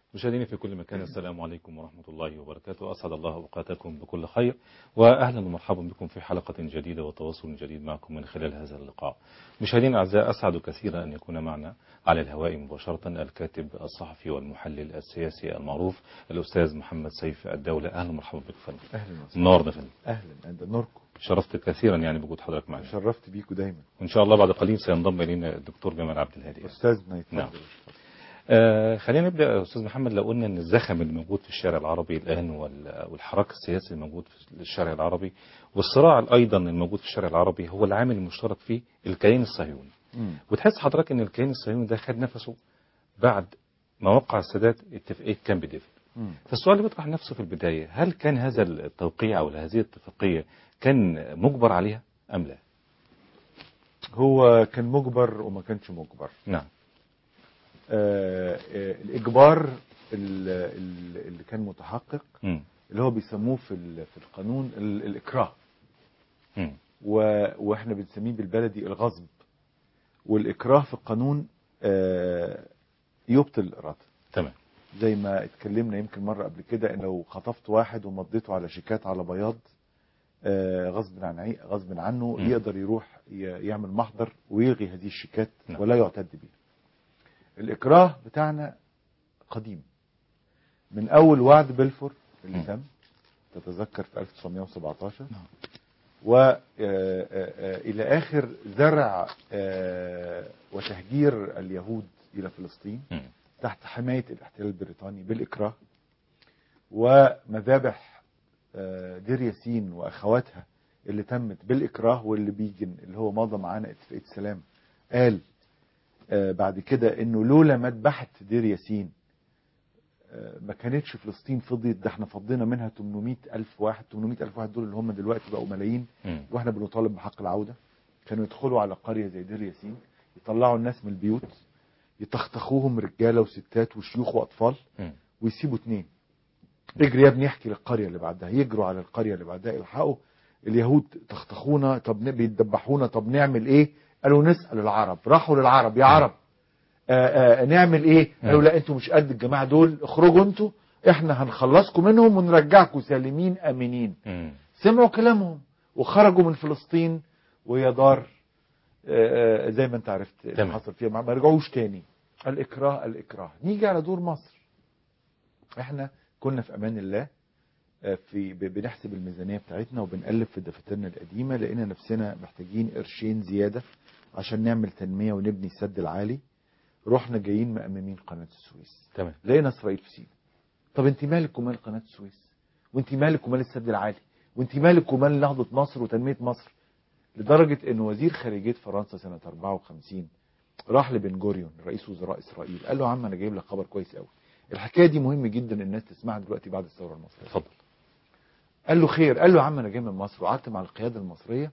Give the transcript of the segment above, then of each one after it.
مشاهدينا في كل مكان السلام عليكم ورحمة الله وبركاته أسعد الله أوقاتكم بكل خير وأهلا ومرحبا بكم في حلقة جديدة وتواصل جديد معكم من خلال هذا اللقاء مشاهدينا الأعزاء أسعد كثيرا أن يكون معنا على الهواء مباشرة الكاتب الصحفي والمحلل السياسي المعروف الأستاذ محمد سيف الدولة أهلا ومرحبا بك فندم اهلا وسهلا نورنا فندم اهلا عند نوركم شرفت كثيرا يعني بوجود حضرتك معنا شرفت بيكم دايما وإن شاء الله بعد قليل سينضم إلينا الدكتور جمال عبد الهادي استاذنا يتفضل نعم. آه خلينا نبدا يا استاذ محمد لو قلنا ان الزخم اللي موجود في الشارع العربي الان وال- والحراك السياسي الموجود في الشارع العربي والصراع ايضا الموجود في الشارع العربي هو العامل المشترك فيه الكيان الصهيوني مم. وتحس حضرتك ان الكيان الصهيوني ده خد نفسه بعد ما وقع السادات اتفاقيه كامب ديفيد مم. فالسؤال اللي بيطرح نفسه في البدايه هل كان هذا التوقيع او هذه الاتفاقيه كان مجبر عليها ام لا؟ هو كان مجبر وما كانش مجبر نعم آه آه الاجبار ال- ال- اللي كان متحقق مم. اللي هو بيسموه في ال- في القانون ال- الاكراه مم. و- واحنا بنسميه بالبلدي الغصب والاكراه في القانون آه يبطل الاراده تمام زي ما اتكلمنا يمكن مرة قبل كده ان لو خطفت واحد ومضيته على شيكات على بياض آه، غصب عن عي- غصب عنه مم. يقدر يروح ي- يعمل محضر ويلغي هذه الشيكات نعم. ولا يعتد بها الإكراه بتاعنا قديم من أول وعد بلفور اللي مم. تم تتذكر في 1917 نعم. وإلى آخر زرع آه، وتهجير اليهود إلى فلسطين مم. تحت حماية الاحتلال البريطاني بالإكراه ومذابح آه، دير ياسين وأخواتها اللي تمت بالإكراه واللي بيجن اللي هو مضى معانا اتفاقية سلام قال آه، بعد كده إنه لولا مذبحة دير ياسين آه، ما كانتش فلسطين فضيت ده احنا فضينا منها 800 ألف واحد 800 ألف واحد دول اللي هم دلوقتي بقوا ملايين مم. واحنا بنطالب بحق العودة كانوا يدخلوا على قرية زي دير ياسين يطلعوا الناس من البيوت يتختخوهم رجالة وستات وشيوخ وأطفال مم. ويسيبوا اتنين اجري يا ابني احكي للقرية اللي بعدها يجروا على القرية اللي بعدها يلحقوا اليهود تختخونا طب ن- بيتدبحونا طب نعمل ايه قالوا نسأل العرب راحوا للعرب يا عرب آآ آآ نعمل ايه قالوا لا انتوا مش قد الجماعة دول اخرجوا انتوا احنا هنخلصكم منهم ونرجعكم سالمين امنين مم. سمعوا كلامهم وخرجوا من فلسطين وهي دار آه، آه، زي ما انت عرفت اللي تمام. حصل فيها ما ما رجعوش تاني الاكراه الاكراه نيجي على دور مصر احنا كنا في امان الله آه، في ب- بنحسب الميزانيه بتاعتنا وبنقلب في دفاترنا القديمه لقينا نفسنا محتاجين قرشين زياده عشان نعمل تنميه ونبني السد العالي رحنا جايين مأممين قناه السويس تمام لقينا اسرائيل في سينا طب انت مالك ومال قناه السويس وانت مالك ومال السد العالي وانت مالك ومال نهضه مصر وتنميه مصر لدرجه ان وزير خارجيه فرنسا سنه 54 راح لبن جوريون رئيس وزراء اسرائيل قال له يا عم انا جايب لك خبر كويس قوي الحكايه دي مهم جدا الناس تسمعها دلوقتي بعد الثوره المصريه اتفضل قال له خير قال له يا عم انا جاي من مصر وقعدت مع القياده المصريه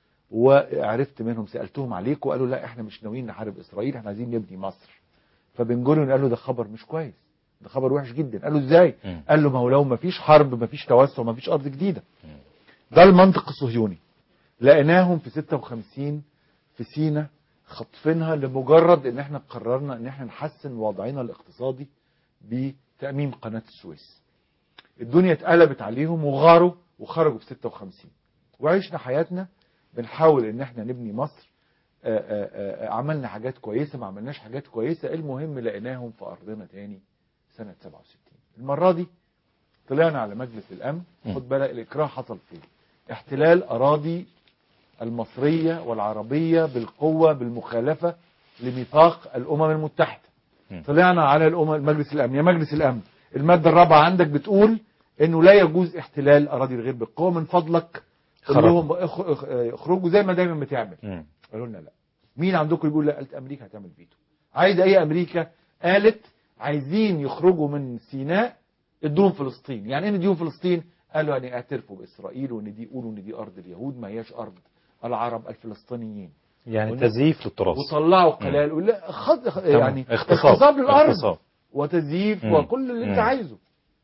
وعرفت منهم سالتهم عليك وقالوا لا احنا مش ناويين نحارب اسرائيل احنا عايزين نبني مصر فبن جوريون قال له ده خبر مش كويس ده خبر وحش جدا قال له ازاي مم. قال له ما هو لو ما فيش حرب ما فيش توسع ما فيش ارض جديده مم. ده المنطق الصهيوني لقيناهم في 56 في سينا خاطفينها لمجرد ان احنا قررنا ان احنا نحسن وضعنا الاقتصادي بتأميم قناة السويس الدنيا اتقلبت عليهم وغاروا وخرجوا في 56 وعشنا حياتنا بنحاول ان احنا نبني مصر آآ آآ آآ عملنا حاجات كويسة ما عملناش حاجات كويسة المهم لقيناهم في ارضنا تاني سنة 67 المرة دي طلعنا على مجلس الامن م. خد بالك الاكراه حصل فين احتلال اراضي المصرية والعربية بالقوة بالمخالفة لميثاق الامم المتحدة م. طلعنا على الامم مجلس الامن يا مجلس الامن المادة الرابعة عندك بتقول انه لا يجوز احتلال اراضي الغير بالقوة من فضلك قول خرجوا. لهم اخ- اخ- اخرجوا زي ما دايما بتعمل مم. قالوا لنا لا مين عندكم يقول لا قالت امريكا هتعمل فيتو عايزه ايه امريكا قالت عايزين يخرجوا من سيناء ادوهم فلسطين يعني ايه نديهم فلسطين قالوا يعني اعترفوا باسرائيل وان دي يقولوا ان دي ارض اليهود ما هياش ارض العرب الفلسطينيين يعني قلنا- تزييف للتراث وطلعوا قلال ولا خد خ- تمام. يعني اغتصاب اغتصاب للارض اغتصاب. وتزييف مم. وكل اللي انت مم. عايزه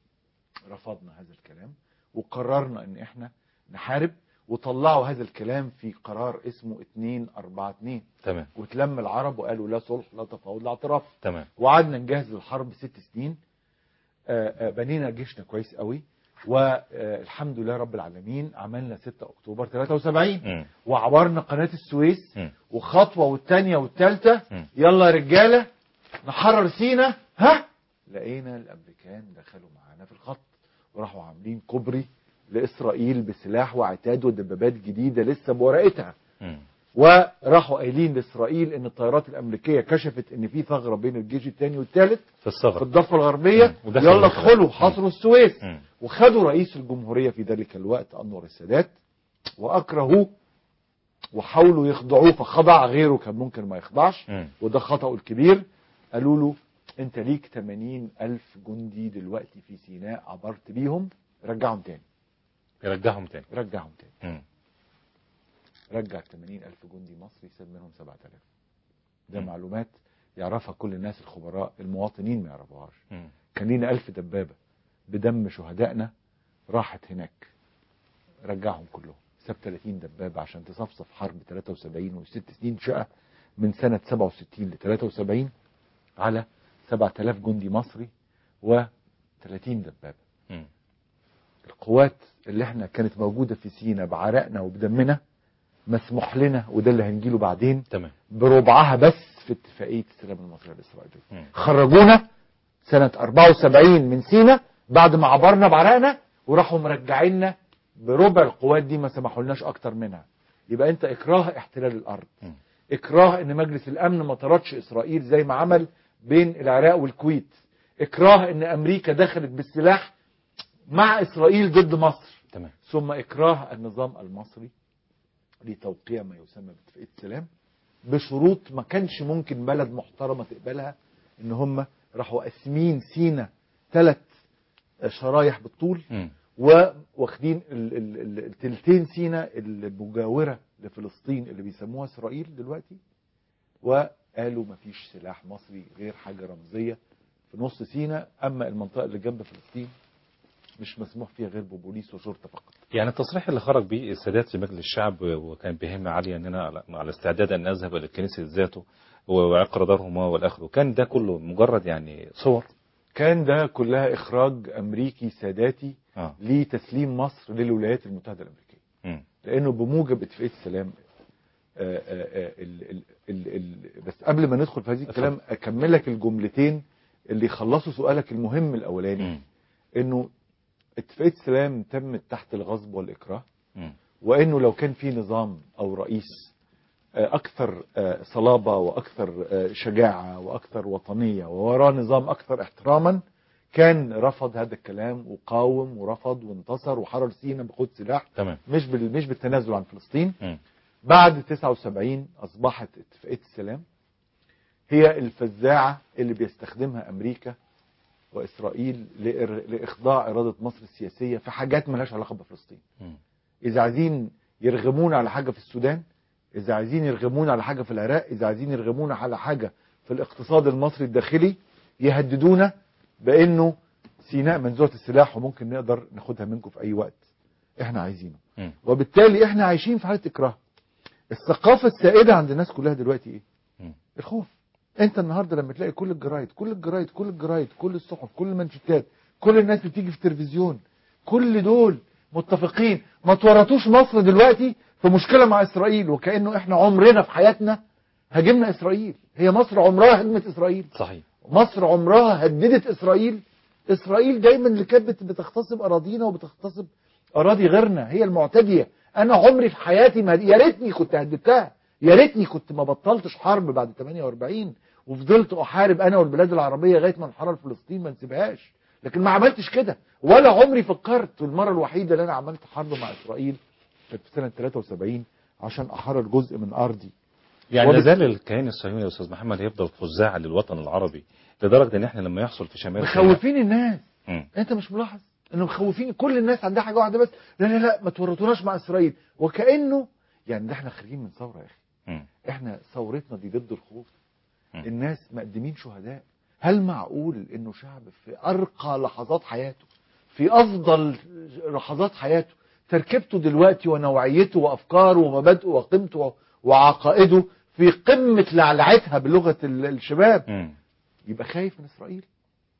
رفضنا هذا الكلام وقررنا ان احنا نحارب وطلعوا هذا الكلام في قرار اسمه 242 تمام وتلم العرب وقالوا لا صلح لا تفاوض لا اعتراف تمام وقعدنا نجهز للحرب ست سنين آه، آه، بنينا جيشنا كويس قوي والحمد لله رب العالمين عملنا 6 اكتوبر 73 مم. وعبرنا قناه السويس مم. وخطوه والثانيه والثالثه مم. يلا يا رجاله نحرر سينا ها لقينا الامريكان دخلوا معانا في الخط وراحوا عاملين كوبري لاسرائيل بسلاح وعتاد ودبابات جديده لسه بورقتها مم. وراحوا قايلين لاسرائيل ان الطيارات الامريكيه كشفت ان في ثغره بين الجيش الثاني والثالث في في الثغرة الضفه الغربيه مم. ودخلوا يلا دخلوا. ادخلوا مم. حاصروا السويس مم. وخدوا رئيس الجمهوريه في ذلك الوقت انور السادات واكرهوه وحاولوا يخضعوه فخضع غيره كان ممكن ما يخضعش مم. وده خطأه الكبير قالوا له انت ليك 80 ألف جندي دلوقتي في سيناء عبرت بيهم رجعهم تاني يرجعهم تاني رجعهم تاني مم. رجع 80 ألف جندي مصري ساب منهم 7000 ده مم. معلومات يعرفها كل الناس الخبراء المواطنين ما يعرفوهاش مم. كان لينا ألف دبابة بدم شهدائنا راحت هناك رجعهم كلهم ساب 30 دبابة عشان تصفصف حرب 73 وست سنين شقة من سنة 67 ل 73 على 7000 جندي مصري و 30 دبابة مم. القوات اللي احنا كانت موجودة في سينا بعرقنا وبدمنا مسموح لنا وده اللي هنجيله بعدين تمام بربعها بس في اتفاقية السلام المصرية الإسرائيلية مم. خرجونا سنة 74 من سينا بعد ما عبرنا بعرقنا وراحوا مرجعيننا بربع القوات دي ما سمحولناش اكتر منها يبقى انت اكراه احتلال الارض مم. اكراه ان مجلس الامن ما طردش اسرائيل زي ما عمل بين العراق والكويت اكراه ان امريكا دخلت بالسلاح مع اسرائيل ضد مصر تمام ثم اكراه النظام المصري لتوقيع ما يسمى باتفاقيه السلام بشروط ما كانش ممكن بلد محترمه تقبلها ان هم راحوا قاسمين سينا ثلاث شرايح بالطول مم. وواخدين ال- ال- ال- التلتين سينا المجاوره لفلسطين اللي بيسموها اسرائيل دلوقتي وقالوا مفيش سلاح مصري غير حاجه رمزيه في نص سينا اما المنطقه اللي جنب فلسطين مش مسموح فيها غير ببوليس وشرطه فقط يعني التصريح اللي خرج به السادات في مجلس الشعب وكان بهمة عالية ان انا على- على استعداد ان اذهب الى كنيسة ذاته وعقر دارهما والاخر كان ده كله مجرد يعني صور كان ده كلها اخراج امريكي ساداتي اه لتسليم مصر للولايات المتحده الامريكيه مم. لانه بموجب اتفاقيه السلام آه، آه، آه، ال- ال- ال- ال- بس قبل ما ندخل في هذه الكلام اكمل لك الجملتين اللي يخلصوا سؤالك المهم الاولاني مم. انه اتفاقيه السلام تمت تحت الغصب والاكراه مم. وانه لو كان في نظام او رئيس آه، اكثر آه، صلابه واكثر آه، شجاعه واكثر وطنيه ووراه نظام اكثر احتراما كان رفض هذا الكلام وقاوم ورفض وانتصر وحرر سينا بخد سلاح تمام مش بال- مش بالتنازل عن فلسطين مم. بعد 79 اصبحت اتفاقيه السلام هي الفزاعه اللي بيستخدمها امريكا واسرائيل لإر- لاخضاع اراده مصر السياسيه في حاجات مالهاش علاقه بفلسطين مم. اذا عايزين يرغمونا على حاجه في السودان اذا عايزين يرغمونا على حاجه في العراق اذا عايزين يرغمونا على حاجه في الاقتصاد المصري الداخلي يهددونا بانه سيناء منزوعه السلاح وممكن نقدر ناخدها منكم في اي وقت احنا عايزينه مم. وبالتالي احنا عايشين في حاله اكراه الثقافه السائده عند الناس كلها دلوقتي ايه مم. الخوف انت النهارده لما تلاقي كل الجرايد كل الجرايد كل الجرايد كل الصحف كل المانشيتات كل الناس بتيجي في التلفزيون كل دول متفقين ما تورطوش مصر دلوقتي في مشكله مع اسرائيل وكانه احنا عمرنا في حياتنا هاجمنا اسرائيل هي مصر عمرها هجمت اسرائيل صحيح مصر عمرها هددت اسرائيل اسرائيل دايما اللي كانت بت- بتغتصب اراضينا وبتغتصب اراضي غيرنا هي المعتديه انا عمري في حياتي ما يا ريتني كنت هددتها يا ريتني كنت ما بطلتش حرب بعد 48 وفضلت احارب انا والبلاد العربيه لغايه ما نحرر فلسطين ما نسيبهاش لكن ما عملتش كده ولا عمري فكرت والمره الوحيده اللي انا عملت حرب مع اسرائيل كانت في سنه 73 عشان احرر جزء من ارضي يعني وبت- لازال الكيان الصهيوني يا استاذ محمد هيفضل فزاعه للوطن العربي لدرجه ان احنا لما يحصل في شمال سيناء- مخوفين الناس مم. انت مش ملاحظ انه مخوفين كل الناس عندها حاجه واحده بس لا لا لا ما تورطوناش مع اسرائيل وكانه يعني ده احنا خارجين من ثوره يا اخي مم. احنا ثورتنا دي ضد الخوف مم. الناس مقدمين شهداء هل معقول انه شعب في ارقى لحظات حياته في افضل لحظات حياته تركيبته دلوقتي ونوعيته وافكاره ومبادئه وقيمته وعقائده في قمه لعلعتها بلغه ال- الشباب مم. يبقى خايف من اسرائيل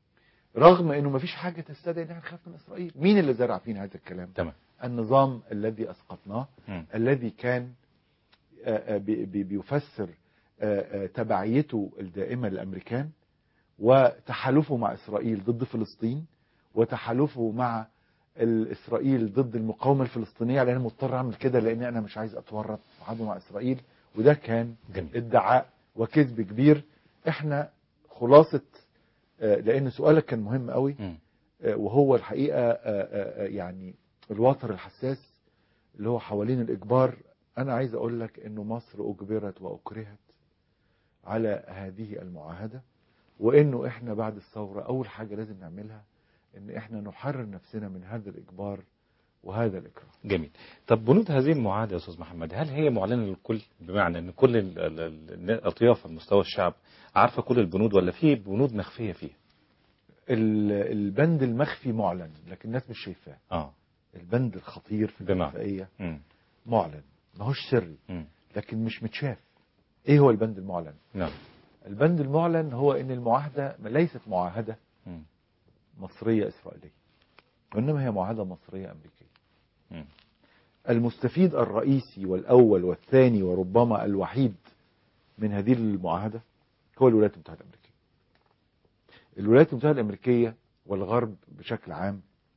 رغم انه ما فيش حاجه تستدعي ان احنا نخاف من اسرائيل مين اللي زرع فينا هذا الكلام تمام النظام الذي اسقطناه مم. الذي كان آه، آه، بي- بي- بيفسر آه، آه، تبعيته الدائمه للامريكان وتحالفه مع اسرائيل ضد فلسطين وتحالفه مع ال- اسرائيل ضد المقاومه الفلسطينيه لان انا مضطر اعمل كده لان انا مش عايز اتورط في حرب مع اسرائيل وده كان جميل ادعاء وكذب كبير احنا خلاصه آه، لان سؤالك كان مهم قوي مم. آه، وهو الحقيقه آه، آه، آه، يعني الوتر الحساس اللي هو حوالين الاجبار انا عايز اقول لك انه مصر اجبرت واكرهت على هذه المعاهده وانه احنا بعد الثوره اول حاجه لازم نعملها ان احنا نحرر نفسنا من هذا الاجبار وهذا الاكراه جميل طب بنود هذه المعاهدة يا أستاذ محمد هل هي معلنة للكل بمعنى أن كل ال- ال- ال- الأطياف على مستوى الشعب عارفة كل البنود ولا في بنود مخفية فيها ال- البند المخفي معلن لكن الناس مش شايفاه آه البند الخطير في بمعنى؟ الاتفاقيه مم. معلن ماهوش سري مم. لكن مش متشاف ايه هو البند المعلن نعم البند المعلن هو ان المعاهده ليست معاهده مم. مصريه اسرائيليه وانما هي معاهده مصريه امريكيه مم. المستفيد الرئيسي والاول والثاني وربما الوحيد من هذه المعاهده هو الولايات المتحده الامريكيه الولايات المتحده الامريكيه والغرب بشكل عام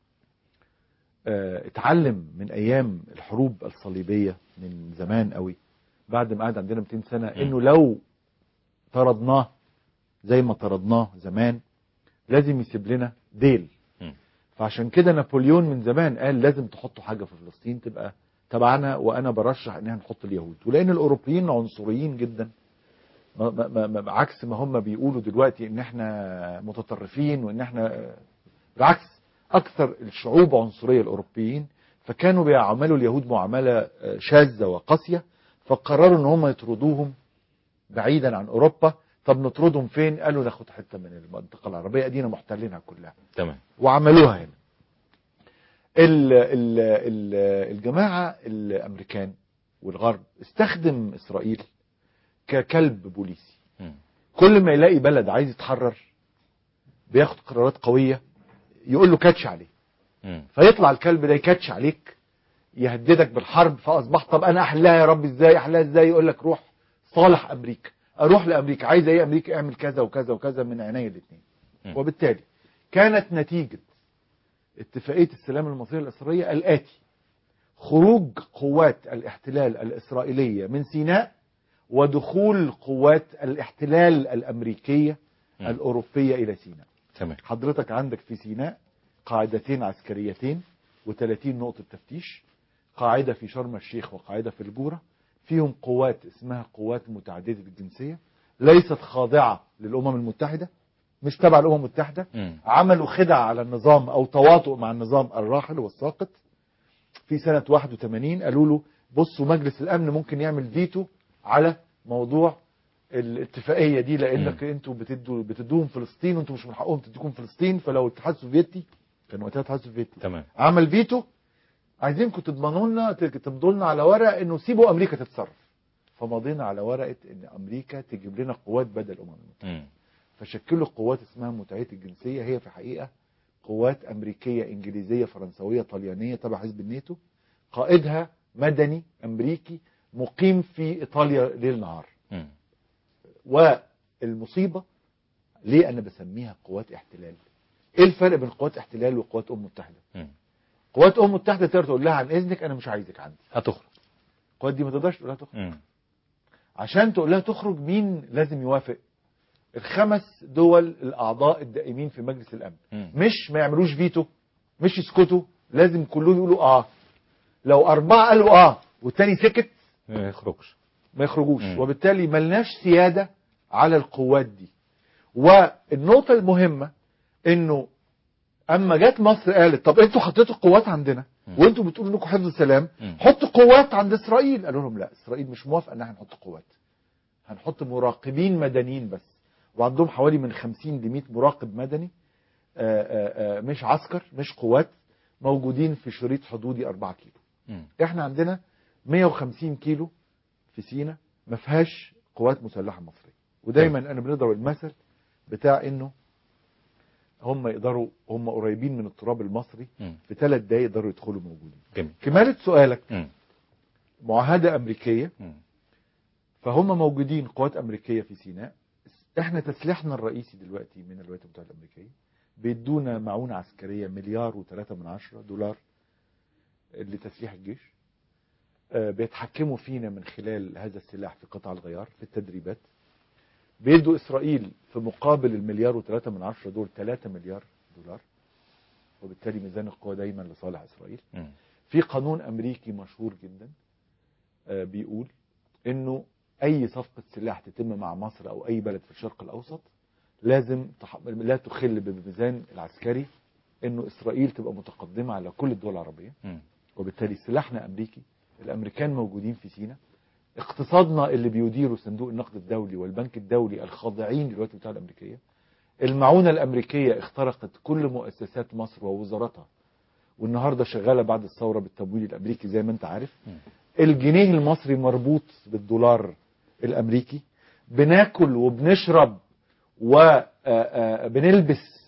آه، اتعلم من ايام الحروب الصليبيه من زمان قوي بعد ما قعد عندنا 200 سنه م. انه لو طردناه زي ما طردناه زمان لازم يسيب لنا ديل م. فعشان كده نابليون من زمان قال لازم تحطوا حاجه في فلسطين تبقى تبعنا وانا برشح ان احنا نحط اليهود ولان الاوروبيين عنصريين جدا ما ما ما ما عكس ما هم بيقولوا دلوقتي ان احنا متطرفين وان احنا بالعكس اكثر الشعوب عنصريه الاوروبيين فكانوا بيعاملوا اليهود معامله آه، شاذه وقاسيه فقرروا ان هم يطردوهم بعيدا عن اوروبا طب نطردهم فين قالوا ناخد حته من المنطقه العربيه ادينا محتلينها كلها تمام وعملوها هنا ال ال ال الجماعة الأمريكان والغرب استخدم إسرائيل ككلب بوليسي مم. كل ما يلاقي بلد عايز يتحرر بياخد قرارات قوية يقول له كاتش عليه مم. فيطلع الكلب ده يكاتش عليك يهددك بالحرب فاصبحت طب انا احلاها يا رب ازاي احلاها ازاي يقول لك روح صالح امريكا اروح لامريكا عايز ايه امريكا اعمل كذا وكذا وكذا من عيني الاثنين مم. وبالتالي كانت نتيجه اتفاقيه السلام المصريه الاسرائيليه الاتي خروج قوات الاحتلال الاسرائيليه من سيناء ودخول قوات الاحتلال الامريكيه مم. الاوروبيه الى سيناء تمام حضرتك عندك في سيناء قاعدتين عسكريتين و30 نقطة تفتيش قاعدة في شرم الشيخ وقاعدة في الجورة فيهم قوات اسمها قوات متعددة الجنسية ليست خاضعة للأمم المتحدة مش تبع الأمم المتحدة مم. عملوا خدع على النظام أو تواطؤ مع النظام الراحل والساقط في سنة 81 قالوا له بصوا مجلس الأمن ممكن يعمل فيتو على موضوع الاتفاقية دي لأنك انتوا بتدوا بتدوهم فلسطين وانتوا مش من حقهم تديكم فلسطين فلو الاتحاد السوفيتي كان وقتها الاتحاد السوفيتي تمام عمل فيتو عايزينكم تضمنوا لنا تمضوا لنا على ورق انه سيبوا امريكا تتصرف فمضينا على ورقه ان امريكا تجيب لنا قوات بدل الامم المتحده مم. فشكلوا قوات اسمها متعيه الجنسيه هي في حقيقه قوات امريكيه انجليزيه فرنسويه طليانيه تبع حزب الناتو قائدها مدني امريكي مقيم في ايطاليا ليل نهار مم. والمصيبه ليه انا بسميها قوات احتلال ايه الفرق بين قوات احتلال وقوات امم متحده مم. قوات امم متحده تقدر تقول لها عن اذنك انا مش عايزك عندي هتخرج القوات دي ما تقدرش تقول لها تخرج مم. عشان تقول لها تخرج مين لازم يوافق الخمس دول الاعضاء الدائمين في مجلس الامن مم. مش ما يعملوش فيتو مش يسكتوا لازم كلهم يقولوا اه لو اربعه قالوا اه والتاني سكت ما يخرجش ما يخرجوش مم. وبالتالي ملناش سياده على القوات دي والنقطه المهمه انه اما جت مصر قالت طب انتوا حطيتوا قوات عندنا مم. وانتوا بتقولوا انكم حفظ السلام مم. حطوا قوات عند اسرائيل قالوا لهم لا اسرائيل مش موافقه ان احنا نحط قوات هنحط مراقبين مدنيين بس وعندهم حوالي من 50 ل 100 مراقب مدني آآ آآ مش عسكر مش قوات موجودين في شريط حدودي 4 كيلو مم. احنا عندنا 150 كيلو في سينا ما فيهاش قوات مسلحه مصريه ودايما انا بنضرب المثل بتاع انه هم يقدروا هم قريبين من التراب المصري مم. في ثلاث دقايق يقدروا يدخلوا موجودين جميل كمالة سؤالك مم. معاهدة أمريكية مم. فهم موجودين قوات أمريكية في سيناء احنا تسليحنا الرئيسي دلوقتي من الولايات المتحدة الأمريكية بيدونا معونة عسكرية مليار وثلاثة من عشرة دولار لتسليح الجيش آه، بيتحكموا فينا من خلال هذا السلاح في قطع الغيار في التدريبات بيدوا إسرائيل في مقابل المليار وثلاثة من عشرة دول ثلاثة مليار دولار وبالتالي ميزان القوى دايما لصالح إسرائيل مم. في قانون امريكي مشهور جدا آه، بيقول انه اي صفقه سلاح تتم مع مصر او اي بلد في الشرق الاوسط لازم تح... لا تخل بالميزان العسكري انه اسرائيل تبقى متقدمه على كل الدول العربيه مم. وبالتالي سلاحنا امريكي الامريكان موجودين في سيناء اقتصادنا اللي بيديره صندوق النقد الدولي والبنك الدولي الخاضعين للولايات المتحده الامريكيه المعونه الامريكيه اخترقت كل مؤسسات مصر ووزاراتها والنهارده شغاله بعد الثوره بالتمويل الامريكي زي ما انت عارف مم. الجنيه المصري مربوط بالدولار الامريكي بناكل وبنشرب وبنلبس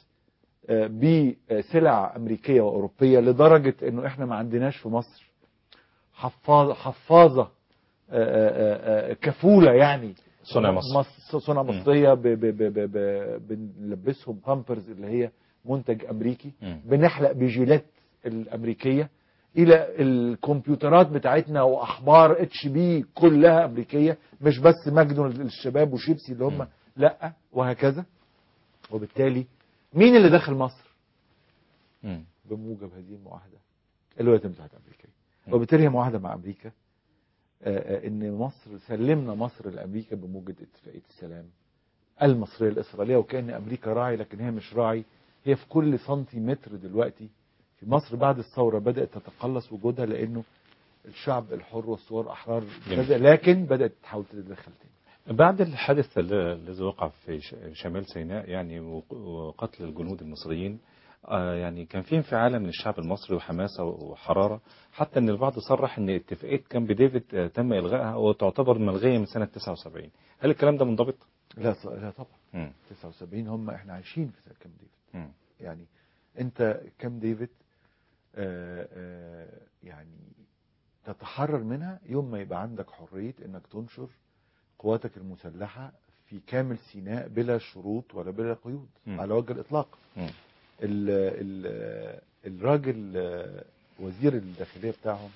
بسلع امريكيه واوروبيه لدرجه انه احنا ما عندناش في مصر حفاظه حفاظه آه، آه، آه، كفوله يعني صنع مصر. مص- صنع مم. مصريه ب- ب- ب- ب- ب- بنلبسهم بامبرز اللي هي منتج امريكي مم. بنحلق بجيلات الامريكيه الى الكمبيوترات بتاعتنا واحبار اتش بي كلها امريكيه مش بس ماكدونالدز للشباب وشيبسي اللي هم مم. لا وهكذا وبالتالي مين اللي دخل مصر مم. بموجب هذه المعاهده الولايات المتحده الامريكيه مم. وبالتالي هي معاهده مع امريكا آه، آه، ان مصر سلمنا مصر لامريكا بموجب اتفاقيه السلام المصريه الاسرائيليه وكان امريكا راعي لكن هي مش راعي هي في كل سنتيمتر دلوقتي في مصر بعد الثوره بدات تتقلص وجودها لانه الشعب الحر والثوار احرار جميل. بدأ لكن بدات تحاول تتدخل تاني بعد الحادث ال- الذي وقع في ش- شمال سيناء يعني وق- وقتل الجنود المصريين آه، يعني كان في انفعال من الشعب المصري وحماسه وحراره حتى ان البعض صرح ان اتفاقيه كامب ديفيد آه، تم الغائها وتعتبر ملغيه من سنه 79 هل الكلام ده منضبط؟ لا ص- لا طبعا مم. 79 هم احنا عايشين في كام ديفيد مم. يعني انت كام ديفيد آه آه يعني تتحرر منها يوم ما يبقى عندك حرية انك تنشر قواتك المسلحة في كامل سيناء بلا شروط ولا بلا قيود مم. على وجه الاطلاق مم. ال ال الراجل آه، وزير الداخلية بتاعهم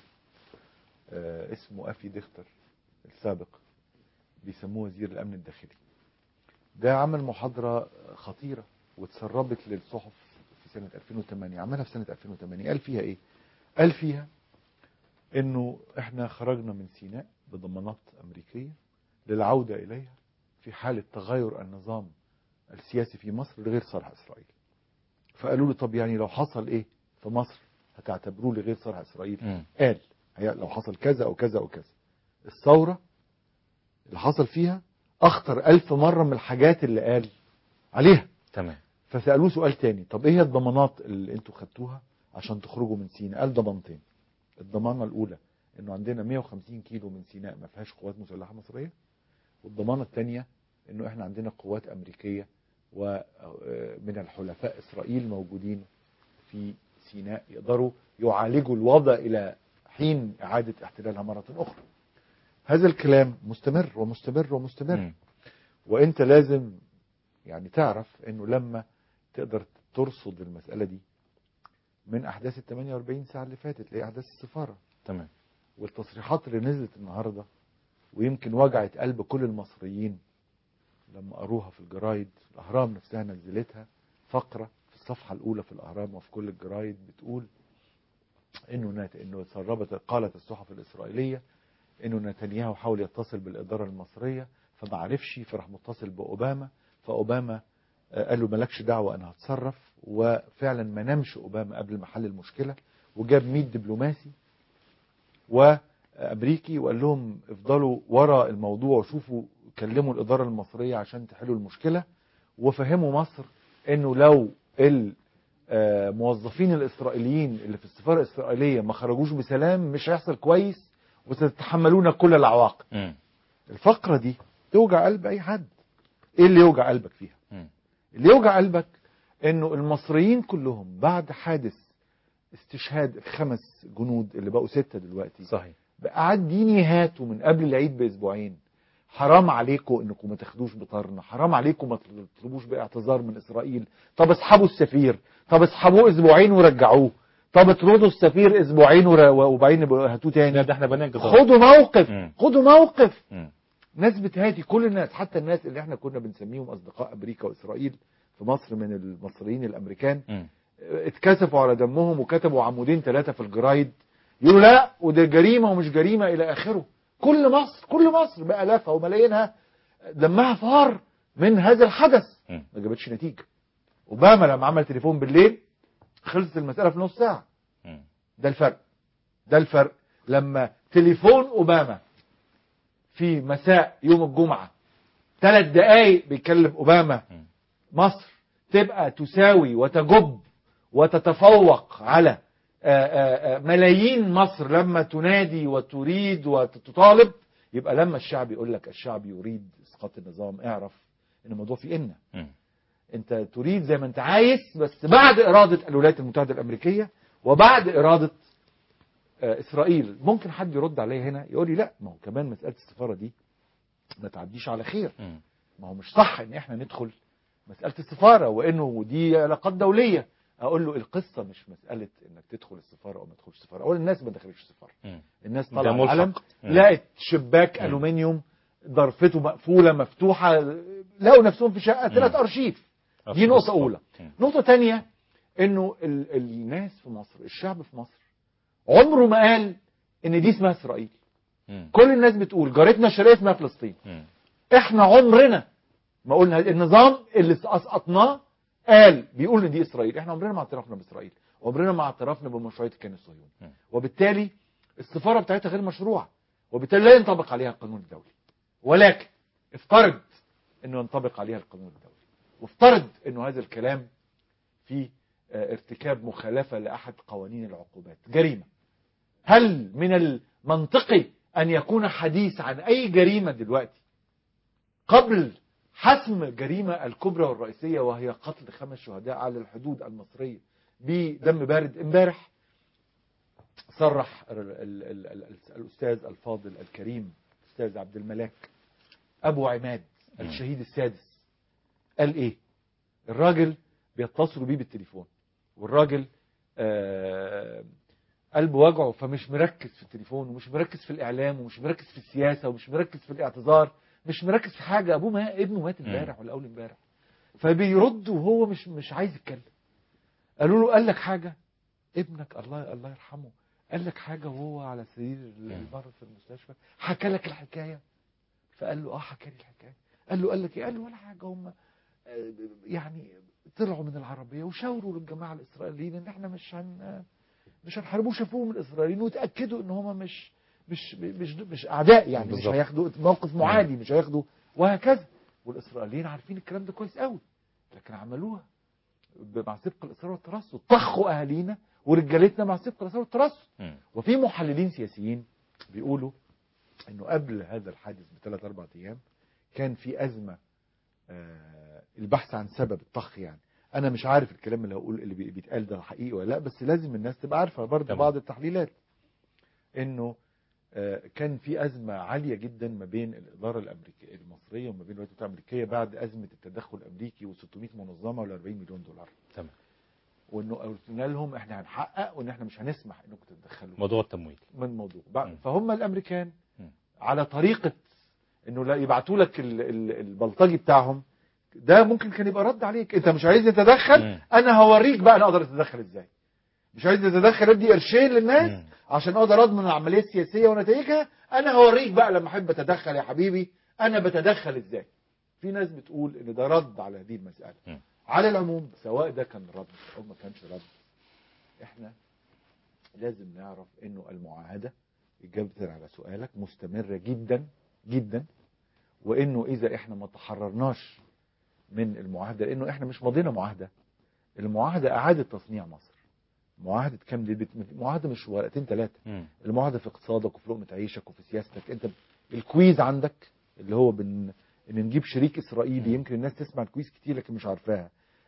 آه، اسمه أفي دختر السابق بيسموه وزير الأمن الداخلي ده عمل محاضرة خطيرة واتسربت للصحف في سنة 2008 عملها في سنة 2008 قال فيها ايه قال فيها انه احنا خرجنا من سيناء بضمانات امريكية للعودة اليها في حالة تغير النظام السياسي في مصر لغير صالح اسرائيل فقالوا له طب يعني لو حصل ايه في مصر هتعتبروه لغير صالح اسرائيل مم. قال هي لو حصل كذا او كذا او كذا الثورة اللي حصل فيها اخطر الف مرة من الحاجات اللي قال عليها تمام فسألوه سؤال تاني طب ايه هي الضمانات اللي انتوا خدتوها عشان تخرجوا من سيناء قال ضمانتين الضمانة الاولى انه عندنا 150 كيلو من سيناء ما فيهاش قوات مسلحة مصرية والضمانة الثانية انه احنا عندنا قوات امريكية ومن الحلفاء اسرائيل موجودين في سيناء يقدروا يعالجوا الوضع الى حين اعادة احتلالها مرة اخرى هذا الكلام مستمر ومستمر ومستمر مم. وانت لازم يعني تعرف انه لما تقدر ترصد المسألة دي من احداث ال 48 ساعة اللي فاتت اللي هي احداث السفارة تمام والتصريحات اللي نزلت النهاردة ويمكن وجعت قلب كل المصريين لما قروها في الجرايد الاهرام نفسها نزلتها فقرة في الصفحة الاولى في الاهرام وفي كل الجرايد بتقول انه نت... انه سربت قالت الصحف الاسرائيلية انه نتنياهو حاول يتصل بالاداره المصريه فما عرفش فراح متصل باوباما فاوباما آه، قال له مالكش دعوه انا هتصرف وفعلا ما نامش اوباما قبل ما حل المشكله وجاب 100 دبلوماسي وامريكي وقال لهم افضلوا ورا الموضوع وشوفوا كلموا الاداره المصريه عشان تحلوا المشكله وفهموا مصر انه لو الموظفين الاسرائيليين اللي في السفاره الاسرائيليه ما خرجوش بسلام مش هيحصل كويس وستتحملون كل العواقب مم. الفقره دي توجع قلب اي حد ايه اللي يوجع قلبك فيها مم. اللي يوجع قلبك انه المصريين كلهم بعد حادث استشهاد الخمس جنود اللي بقوا ستة دلوقتي صحيح بقى قاعدين يهاتوا من قبل العيد باسبوعين حرام عليكم انكم ما تاخدوش بطارنا حرام عليكم ما تطلبوش باعتذار من اسرائيل طب اسحبوا السفير طب اسحبوه اسبوعين ورجعوه طب اطردوا السفير اسبوعين ور- وبعدين يبقوا هاتوه لا تاني ده احنا بنينا جدار خدوا موقف مم. خدوا موقف مم. ناس بتهاتي كل الناس حتى الناس اللي احنا كنا بنسميهم اصدقاء امريكا واسرائيل في مصر من المصريين الامريكان مم. اتكسفوا على دمهم وكتبوا عمودين ثلاثة في الجرايد يقولوا لا وده جريمة ومش جريمة إلى آخره كل مصر كل مصر بآلافها وملايينها دمها فار من هذا الحدث مم. ما جابتش نتيجة أوباما لما عمل تليفون بالليل خلصت المسألة في نص ساعة مم. ده الفرق ده الفرق لما تليفون أوباما في مساء يوم الجمعة ثلاث دقايق بيكلم أوباما مم. مصر تبقى تساوي وتجب وتتفوق على آه، آه، آه، ملايين مصر لما تنادي وتريد وتطالب يبقى لما الشعب يقول لك الشعب يريد اسقاط النظام اعرف ان الموضوع في ان مم. انت تريد زي ما انت عايز بس بعد اراده الولايات المتحده الامريكيه وبعد اراده آه، اسرائيل ممكن حد يرد عليا هنا يقول لي لا ما هو كمان مساله السفاره دي ما تعديش على خير مم. ما هو مش صح ان احنا ندخل مساله السفاره وانه دي علاقات دوليه اقول له القصه مش مساله انك تدخل السفاره او ما تدخلش السفاره اول الناس ما دخلتش السفاره مم. الناس ده طالعه ملحق. العلم مم. لقت شباك مم. الومنيوم ضرفته مقفوله مفتوحه لقوا نفسهم في شقه مم. ثلاث ارشيف دي أصل نقطه الصفار. اولى مم. نقطه تانية انه ال الناس في مصر الشعب في مصر عمره ما قال ان دي اسمها اسرائيل مم. كل الناس بتقول جارتنا الشرقيه اسمها فلسطين مم. احنا عمرنا ما قلنا النظام اللي اسقطناه قال بيقول ان دي اسرائيل احنا عمرنا ما اعترفنا باسرائيل عمرنا ما اعترفنا بمشروعيه الكيان الصهيوني م. وبالتالي السفاره بتاعتها غير مشروعه وبالتالي لا ينطبق عليها القانون الدولي ولكن افترض انه ينطبق عليها القانون الدولي وافترض انه هذا الكلام في آه، ارتكاب مخالفه لاحد قوانين العقوبات جريمه هل من المنطقي ان يكون حديث عن اي جريمه دلوقتي قبل حسم الجريمة الكبرى والرئيسية وهي قتل خمس شهداء على الحدود المصرية بدم بارد امبارح صرح ال- ال- ال- ال- الأستاذ الفاضل الكريم أستاذ عبد الملاك أبو عماد الشهيد السادس قال إيه الراجل بيتصلوا بيه بالتليفون والراجل آه قلبه وجعه فمش مركز في التليفون ومش مركز في الإعلام ومش مركز في السياسة ومش مركز في الاعتذار مش مركز في حاجه ابوه ما ابنه مات امبارح ولا اول امبارح فبيرد وهو مش مش عايز يتكلم قالوا له قال لك حاجه ابنك الله الله يرحمه قال لك حاجه وهو على سرير المرض في المستشفى حكى لك الحكايه فقال له اه حكى لي الحكايه قال له قال لك ايه قال له ولا حاجه هم آه، يعني طلعوا من العربيه وشاوروا للجماعه الاسرائيليين ان احنا مش هن مش هنحاربوا شافوهم الاسرائيليين وتاكدوا ان هم مش مش مش مش اعداء يعني مش بالظبط. هياخدوا موقف معادي مش هياخدوا وهكذا والاسرائيليين عارفين الكلام ده كويس قوي لكن عملوها مع سبق الاصرار والترصد طخوا اهالينا ورجالتنا مع سبق الاصرار والترصد مم. وفي محللين سياسيين بيقولوا انه قبل هذا الحادث بثلاث اربع ايام كان في ازمه آه، البحث عن سبب الطخ يعني انا مش عارف الكلام اللي هقول اللي بي- بيتقال ده حقيقي ولا لا بس لازم الناس تبقى عارفه برضه تمام. بعض التحليلات انه آه، كان في ازمه عاليه جدا ما بين الاداره الامريكيه المصريه وما بين الولايات المتحده الامريكيه بعد ازمه التدخل الامريكي و600 منظمه ولا 40 مليون دولار تمام وانه قلنا لهم احنا هنحقق وان احنا مش هنسمح انكم تتدخلوا موضوع التمويل من الموضوع بع- مم. فهم الامريكان مم. على طريقه انه لا يبعتوا لك ال- ال- البلطجي بتاعهم ده ممكن كان يبقى رد عليك انت مش عايز تتدخل مم. انا هوريك بقى انا اقدر اتدخل ازاي مش عايز تتدخل ادي قرشين للناس مم. عشان اقدر اضمن العمليه السياسيه ونتائجها انا هوريك بقى لما احب اتدخل يا حبيبي انا بتدخل ازاي في ناس بتقول ان ده رد على هذه المساله مم. على العموم سواء ده كان رد او ما كانش رد احنا لازم نعرف انه المعاهده اجابه على سؤالك مستمره جدا جدا وانه اذا احنا ما تحررناش من المعاهده لانه احنا مش ماضينا معاهده المعاهده اعاده تصنيع مصر معاهده كام دي بت- معاهده مش ورقتين ثلاثه مم. المعاهده في اقتصادك وفي لقمه عيشك وفي سياستك انت الكويز عندك اللي هو بن ان نجيب شريك اسرائيلي مم. يمكن الناس تسمع الكويز كتير لكن مش عارفاها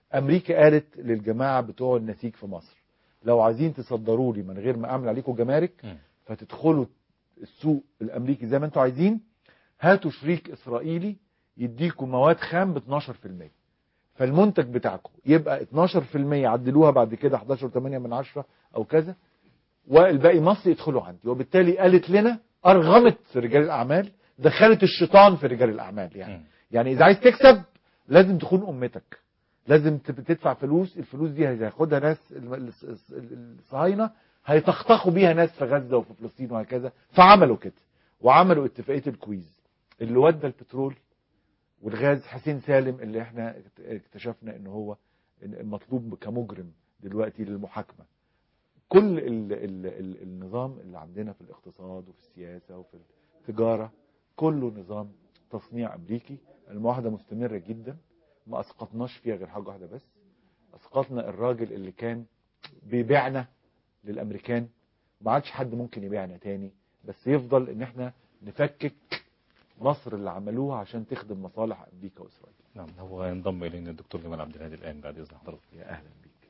امريكا قالت للجماعه بتوع النسيج في مصر لو عايزين تصدروا لي من غير ما اعمل عليكم جمارك مم. فتدخلوا السوق الامريكي زي ما انتم عايزين هاتوا شريك اسرائيلي يديكم مواد خام ب 12% فالمنتج بتاعكم يبقى 12% عدلوها بعد كده 11.8 من عشرة او كذا والباقي مصر يدخلوا عندي وبالتالي قالت لنا ارغمت في رجال الاعمال دخلت الشيطان في رجال الاعمال يعني مم. يعني اذا عايز تكسب لازم تخون امتك لازم تب- تدفع فلوس الفلوس دي هياخدها ناس ال- ال- ال- الصهاينه هيتخطخوا بيها ناس في غزه وفي فلسطين وهكذا فعملوا كده وعملوا اتفاقيه الكويز اللي ودى البترول والغاز حسين سالم اللي احنا اكتشفنا ان هو مطلوب كمجرم دلوقتي للمحاكمه كل ال ال ال النظام اللي عندنا في الاقتصاد وفي السياسه وفي التجاره كله نظام تصنيع امريكي المعاهده مستمره جدا ما اسقطناش فيها غير حاجه واحده بس اسقطنا الراجل اللي كان بيبيعنا للامريكان ما عادش حد ممكن يبيعنا تاني بس يفضل ان احنا نفكك مصر اللي عملوها عشان تخدم مصالح امريكا واسرائيل نعم هو ينضم الينا الدكتور جمال عبد الهادي الان بعد اذن حضرتك يا اهلا بيك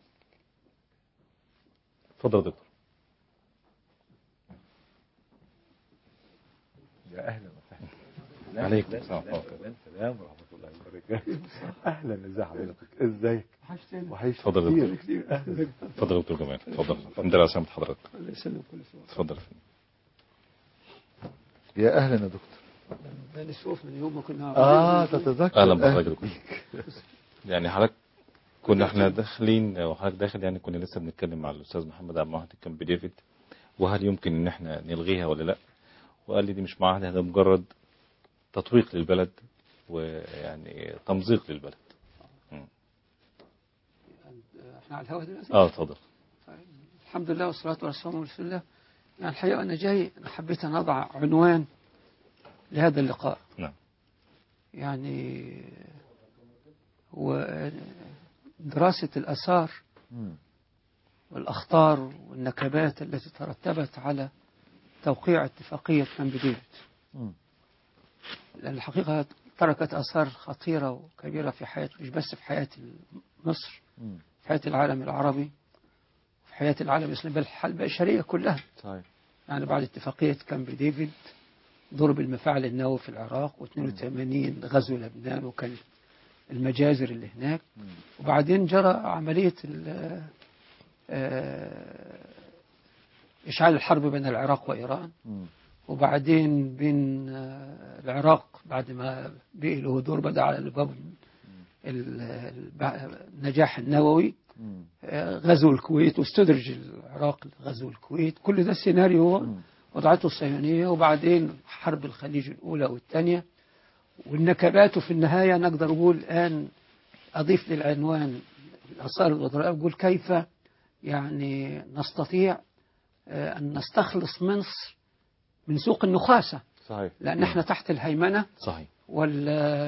اتفضل يا دكتور يا اهلا وسهلا عليكم السلام. السلام السلام ورحمه الله وبركاته اهلا ازي حضرتك ازيك وحشتني وحش اتفضل يا دكتور كتير اهلا اتفضل يا دكتور جمال اتفضل الحمد لله على سلامة حضرتك الله يسلم كل سنه اتفضل يا اهلا يا دكتور بقالي شوف من يوم ما كنا اه تتذكر اهلا بحضرتك يا دكتور يعني حضرتك كنا احنا داخلين وحضرتك داخل يعني كنا لسه بنتكلم مع الاستاذ محمد عبد المعهد كان بديفيد وهل يمكن ان احنا نلغيها ولا لا وقال لي دي مش معاهده ده مجرد تطويق للبلد ويعني تمزيق للبلد احنا على الهواء دلوقتي اه اتفضل الحمد لله والصلاه والسلام على رسول الله يعني الحقيقه انا جاي أنا حبيت ان اضع عنوان لهذا اللقاء نعم يعني هو دراسه الاثار مم. والاخطار والنكبات التي ترتبت على توقيع اتفاقيه كامب ديفيد مم. لأن الحقيقة تركت آثار خطيرة وكبيرة في حياة مش بس في حياة مصر مم. في حياة العالم العربي في حياة العالم الإسلامي بل الح- البشرية كلها صحيح يعني بعد اتفاقية كامب ديفيد ضرب المفاعل النووي في العراق و82 غزو لبنان وكانت المجازر اللي هناك مم. وبعدين جرى عملية ال- آه، إشعال الحرب بين العراق وإيران مم. وبعدين بين آه، العراق بعد ما بقي له دور بدأ على الباب ال- الب- النجاح النووي مم. آه، غزو الكويت واستدرج العراق غزو الكويت كل ده السيناريو مم. وضعته الصهيونية وبعدين حرب الخليج الأولى والثانية والنكبات في النهاية نقدر نقول الآن أضيف للعنوان الآثار الوضراء أقول كيف يعني نستطيع آه، أن نستخلص مصر من سوق النخاسة صحيح لأن احنا تحت الهيمنة صحيح وال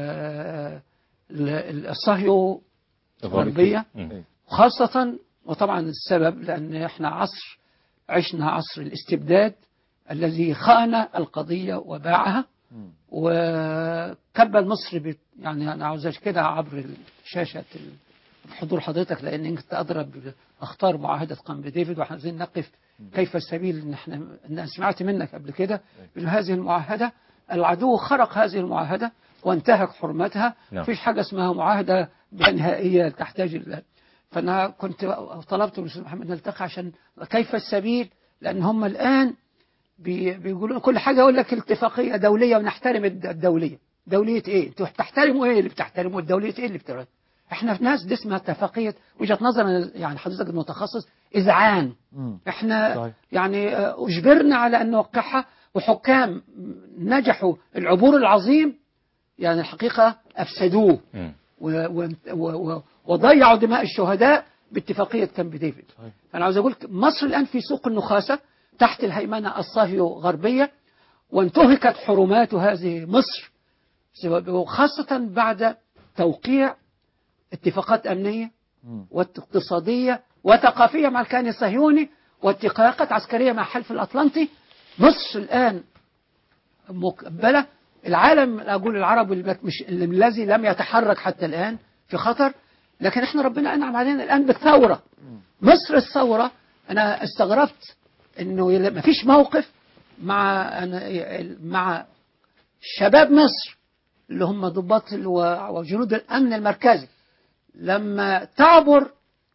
ال- الصهيو غربية مم. خاصة وطبعا السبب لأن احنا عصر عشنا عصر الاستبداد الذي خان القضية وباعها مم. وكبل مصر بت يعني أنا عاوز كده عبر شاشة حضور حضرتك لأن أنت أضرب أخطار معاهدة قامب ديفيد وإحنا عايزين نقف كيف السبيل إن إحنا إن أنا سمعت منك قبل كده إن هذه المعاهدة العدو خرق هذه المعاهدة وانتهك حرمتها نعم. مفيش حاجة اسمها معاهدة نهائية تحتاج إلى فأنا كنت طلبت من الأستاذ محمد نلتقي عشان كيف السبيل لأن هم الآن بي- بيقولوا كل حاجة يقول لك اتفاقية دولية ونحترم الد- الدولية دولية ايه انتوا بتحترموا ايه اللي بتحترموا الدولية ايه اللي بتحترموا احنا في ناس دي اسمها اتفاقية وجهة نظر أنا يعني حضرتك المتخصص اذعان مم. احنا صحيح. يعني آه، اجبرنا على ان نوقعها وحكام نجحوا العبور العظيم يعني الحقيقة افسدوه مم. و- و- و- و- وضيعوا دماء الشهداء باتفاقية كامب ديفيد صحيح. أنا عاوز أقول مصر الآن في سوق النخاسة تحت الهيمنة الصهيو غربية وانتهكت حرمات هذه مصر سواء- وخاصة بعد توقيع اتفاقات أمنية مم. واقتصادية وثقافية مع الكيان الصهيوني واتفاقات عسكرية مع حلف الأطلنطي مصر الآن مقبلة العالم أقول العرب اللي مش الذي لم يتحرك حتى الآن في خطر لكن احنا ربنا انعم علينا الان بالثوره مصر الثوره انا استغربت انه ما فيش موقف مع أنا- مع شباب مصر اللي هم ضباط ال- و- وجنود الامن المركزي لما تعبر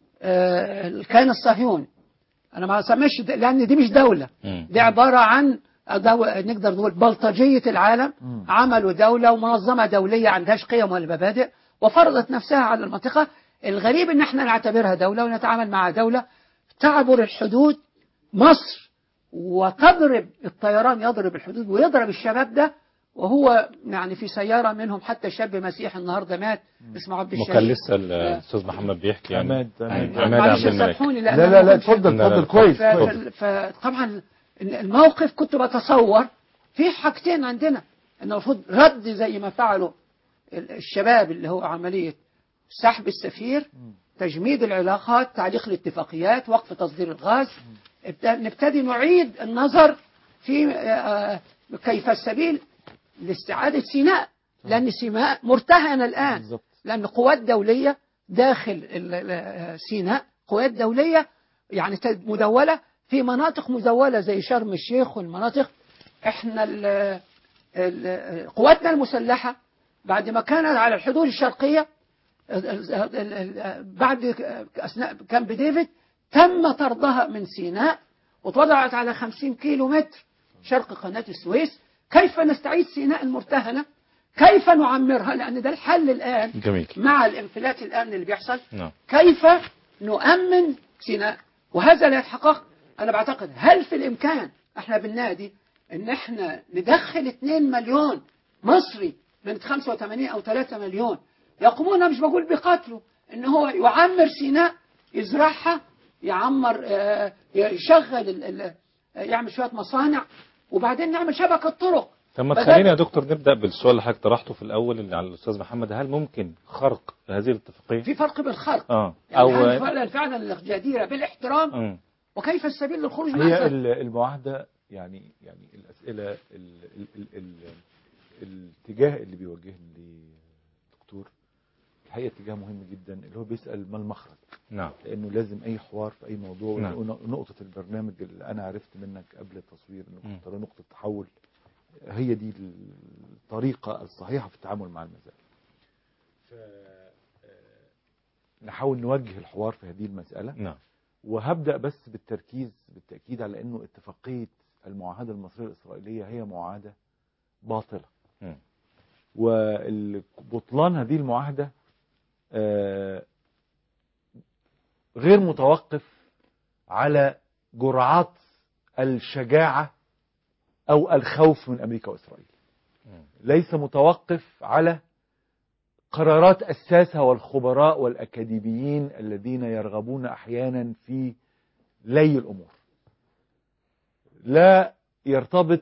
آه، الكيان الصهيوني انا ما اسميش د- لان دي مش دوله مم. دي عباره عن دو... نقدر نقول بلطجيه العالم مم. عملوا دوله ومنظمه دوليه عندهاش قيم ولا مبادئ وفرضت نفسها على المنطقه الغريب ان احنا نعتبرها دوله ونتعامل مع دوله تعبر الحدود مصر وتضرب الطيران يضرب الحدود ويضرب الشباب ده وهو يعني في سياره منهم حتى شاب مسيحي النهارده مات اسمه عبد الشهيد كان لسه الاستاذ محمد بيحكي يعني عماد عماد عماد معلش عبد الملك. سامحوني لا لأن لا أنا لا كنت- اتفضل لا، لا، اتفضل كويس ف- كويس ف- فطبعا الموقف كنت بتصور في حاجتين عندنا ان المفروض رد زي ما فعلوا الشباب اللي هو عمليه سحب السفير تجميد العلاقات تعليق الاتفاقيات وقف تصدير الغاز ابت- نبتدي نعيد النظر في آه، كيف السبيل لاستعادة سيناء لأن سيناء مرتهنة الآن بالظبط لأن قوات دولية داخل ال- ال- سيناء قوات دولية يعني تد- مدولة في مناطق مدولة زي شرم الشيخ والمناطق احنا ال- ال- قواتنا المسلحة بعد ما كانت على الحدود الشرقية ال- ال- ال- ال- بعد أثناء كامب ديفيد تم طردها من سيناء واتوضعت على 50 كيلو متر شرق قناة السويس كيف نستعيد سيناء المرتهنة كيف نعمرها لأن ده الحل الآن جميل مع الانفلات الأمن اللي بيحصل نعم كيف نؤمن سيناء وهذا لا يتحقق أنا بعتقد هل في الإمكان احنا بالنادي ان احنا ندخل 2 مليون مصري من 85 او 3 مليون يقومون مش بقول بقتله ان هو يعمر سيناء يزرعها يعمر آه، يشغل ال- ال- يعمل شويه مصانع وبعدين نعمل شبكه طرق طب ما بدل- تخلينا يا دكتور نبدا بالسؤال اللي حضرتك طرحته في الاول اللي على الاستاذ محمد هل ممكن خرق هذه الاتفاقيه؟ في فرق بين الخرق اه يعني او هل فعلا فعلا الجديره بالاحترام مم. وكيف السبيل للخروج من هي هذا؟ ال- المعاهدة يعني يعني الأسئلة ال ال ال ال الاتجاه اللي بيوجهني للدكتور الحقيقة اتجاه مهم جدا اللي هو بيسأل ما المخرج نعم لأنه لازم أي حوار في أي موضوع نعم. ون- نقطة البرنامج اللي أنا عرفت منك قبل التصوير إنه مم. كنت ترى نقطة تحول هي دي الطريقة الصحيحة في التعامل مع المسائل ف آه، نحاول نوجه الحوار في هذه المسألة نعم وهبدأ بس بالتركيز بالتأكيد على أنه اتفاقية المعاهدة المصرية الإسرائيلية هي معاهدة باطلة مم. وبطلان هذه المعاهدة آه، غير متوقف على جرعات الشجاعة أو الخوف من أمريكا وإسرائيل مم. ليس متوقف على قرارات الساسة والخبراء والأكاديميين الذين يرغبون أحيانا في لي الأمور لا يرتبط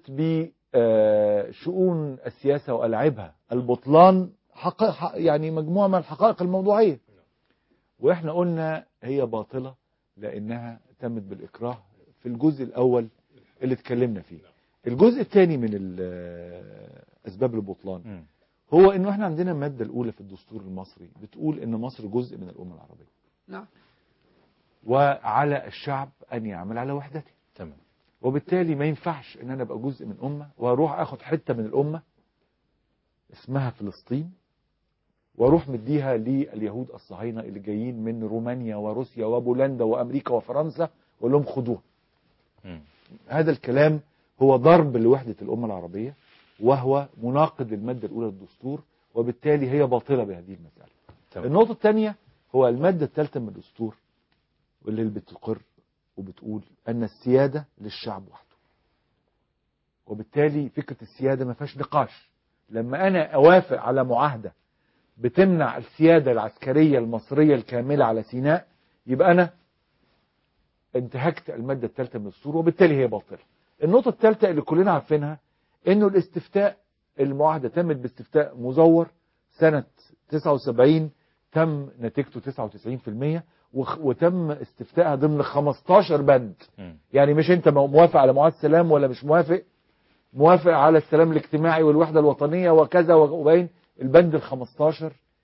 بشؤون السياسة وألعابها البطلان حق حق- يعني مجموعة من الحقائق الموضوعية وإحنا قلنا هي باطلة لأنها تمت بالإكراه في الجزء الأول اللي اتكلمنا فيه الجزء الثاني من ال- أسباب البطلان مم. هو انه احنا عندنا الماده الاولى في الدستور المصري بتقول ان مصر جزء من الامه العربيه نعم وعلى الشعب ان يعمل على وحدته تمام وبالتالي ما ينفعش ان انا ابقى جزء من امه واروح اخد حته من الامه اسمها فلسطين واروح مديها لليهود الصهاينه اللي جايين من رومانيا وروسيا وبولندا وامريكا وفرنسا واقول لهم خدوها مم. هذا الكلام هو ضرب لوحده الامه العربيه وهو مناقض للماده الاولى للدستور وبالتالي هي باطله بهذه المساله تمام النقطة الثانية هو المادة الثالثة من الدستور واللي بتقر وبتقول أن السيادة للشعب وحده وبالتالي فكرة السيادة ما فيهاش نقاش لما أنا أوافق على معاهدة بتمنع السيادة العسكرية المصرية الكاملة على سيناء يبقى أنا انتهكت المادة الثالثة من الدستور وبالتالي هي باطلة النقطة الثالثة اللي كلنا عارفينها انه الاستفتاء المعاهدة تمت باستفتاء مزور سنة 79 تم نتيجته 99% وخ- وتم استفتائها ضمن 15 بند مم. يعني مش انت موافق على معاهدة السلام ولا مش موافق موافق على السلام الاجتماعي والوحدة الوطنية وكذا وبين البند ال 15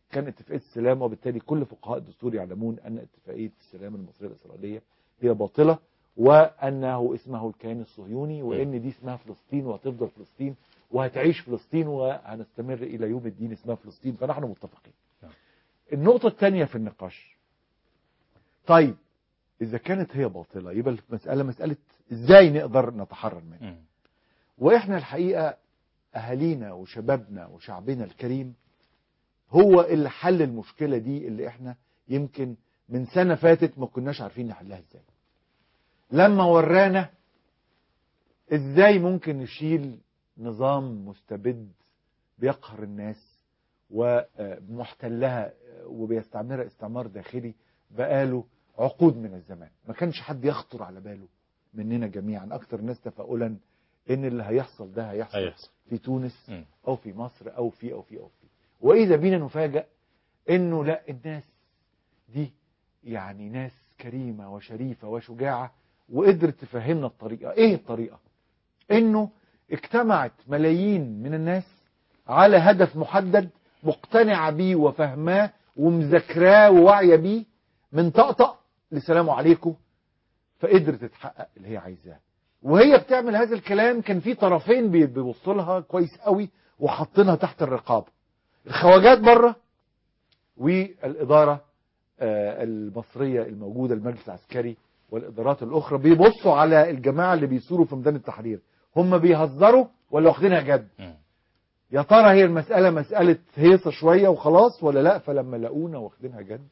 كان اتفاقيه السلام وبالتالي كل فقهاء الدستور يعلمون ان اتفاقيه السلام المصريه الاسرائيليه هي باطله وانه اسمه الكيان الصهيوني وان دي اسمها فلسطين وهتفضل فلسطين وهتعيش فلسطين وهنستمر الى يوم الدين اسمها فلسطين فنحن متفقين. نعم. النقطه الثانيه في النقاش طيب اذا كانت هي باطله يبقى المساله مساله ازاي نقدر نتحرر منها. مم. واحنا الحقيقه اهالينا وشبابنا وشعبنا الكريم هو اللي حل المشكله دي اللي احنا يمكن من سنه فاتت ما كناش عارفين نحلها ازاي لما ورانا ازاي ممكن نشيل نظام مستبد بيقهر الناس ومحتلها وبيستعمرها استعمار داخلي بقاله عقود من الزمان ما كانش حد يخطر على باله مننا جميعا اكتر الناس تفاؤلا ان اللي هيحصل ده هيحصل هيحصل في تونس مم. او في مصر او في او في او في واذا بينا نفاجأ انه لا الناس دي يعني ناس كريمة وشريفة وشجاعة وقدرت تفهمنا الطريقة ايه الطريقة انه اجتمعت ملايين من الناس على هدف محدد مقتنعة بيه وفهماه ومذاكراه وواعية بيه من طقطق لسلام عليكم فقدرت تتحقق اللي هي عايزاه وهي بتعمل هذا الكلام كان في طرفين بي- بيبصوا لها كويس قوي وحاطينها تحت الرقابه الخواجات بره والاداره آه، المصريه الموجوده المجلس العسكري والادارات الاخرى بيبصوا على الجماعه اللي بيثوروا في ميدان التحرير هم بيهزروا ولا واخدينها جد مم. يا ترى هي المساله مساله هيصه شويه وخلاص ولا لا فلما لقونا واخدينها جد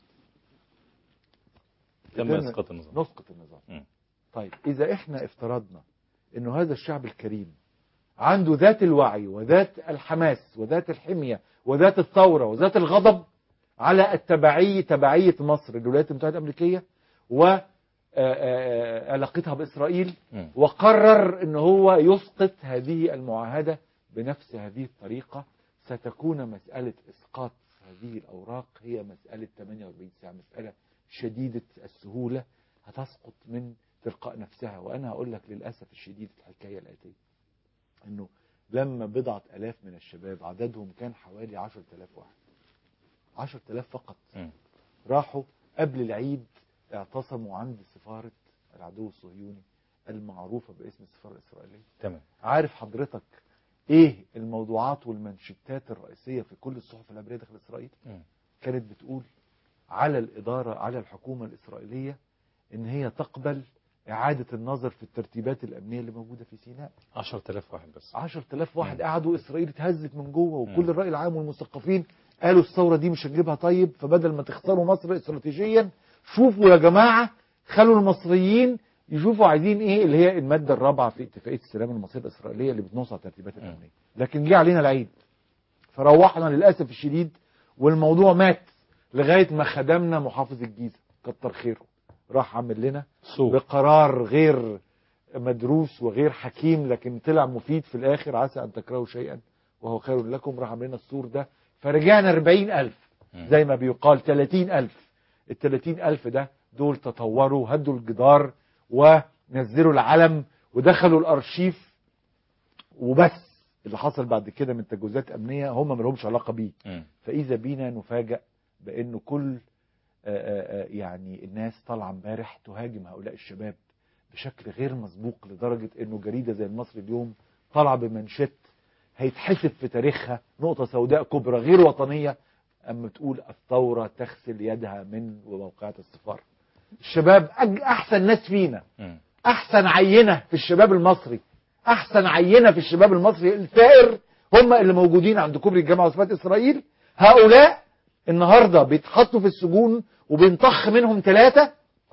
تم قدرنا اسقاط النظام نسقط النظام مم. طيب إذا إحنا افترضنا إنه هذا الشعب الكريم عنده ذات الوعي وذات الحماس وذات الحمية وذات الثورة وذات الغضب على التبعية تبعية مصر للولايات المتحدة الأمريكية وعلاقتها بإسرائيل مم. وقرر ان هو يسقط هذه المعاهدة بنفس هذه الطريقة ستكون مسألة اسقاط هذه الاوراق هي مسألة 48 ساعة مسألة شديدة السهولة هتسقط من تلقاء نفسها وانا هقول لك للأسف الشديد الحكاية الآتية انه لما بضعة الاف من الشباب عددهم كان حوالي 10000 واحد 10000 فقط مم. راحوا قبل العيد اعتصموا عند سفارة العدو الصهيوني المعروفة باسم السفارة الإسرائيلية تمام عارف حضرتك ايه الموضوعات والمنشطات الرئيسية في كل الصحف العبرية داخل إسرائيل مم. كانت بتقول على الإدارة على الحكومة الإسرائيلية إن هي تقبل إعادة النظر في الترتيبات الأمنية اللي موجودة في سيناء 10000 واحد بس 10000 واحد مم. قعدوا إسرائيل اتهزت من جوه مم. وكل الرأي العام والمثقفين قالوا الثورة دي مش هنجيبها طيب فبدل ما تخسروا مصر استراتيجيا شوفوا يا جماعة خلوا المصريين يشوفوا عايزين ايه اللي هي المادة الرابعة في اتفاقية السلام المصرية الإسرائيلية اللي بتنص على الترتيبات مم. الأمنية لكن جه علينا العيد فروحنا للأسف الشديد والموضوع مات لغاية ما خدمنا محافظ الجيزة كتر خيره راح عمل لنا سوء بقرار غير مدروس وغير حكيم لكن طلع مفيد في الآخر عسى أن تكرهوا شيئا وهو خير لكم راح عمل لنا السور ده فرجعنا 40000 مم. زي ما بيقال 30000 ال 30000 ده دول تطوروا هدوا الجدار ونزلوا العلم ودخلوا الأرشيف وبس اللي حصل بعد كده من تجاوزات أمنية هم ما لهمش علاقة بيه مم. فإذا بينا نفاجأ بأنه كل آه، آه، آه، يعني الناس طالعة امبارح تهاجم هؤلاء الشباب بشكل غير مسبوق لدرجة أنه جريدة زي المصري اليوم طالعة بمنشط هيتحسب في تاريخها نقطة سوداء كبرى غير وطنية أما تقول الثورة تغسل يدها من وموقعة السفارة الشباب أج- أحسن ناس فينا مم. احسن عينه في الشباب المصري احسن عينه في الشباب المصري الثائر هم اللي موجودين عند كوبري الجامعه وسفاره اسرائيل هؤلاء النهارده بيتحطوا في السجون وبينطخ منهم ثلاثه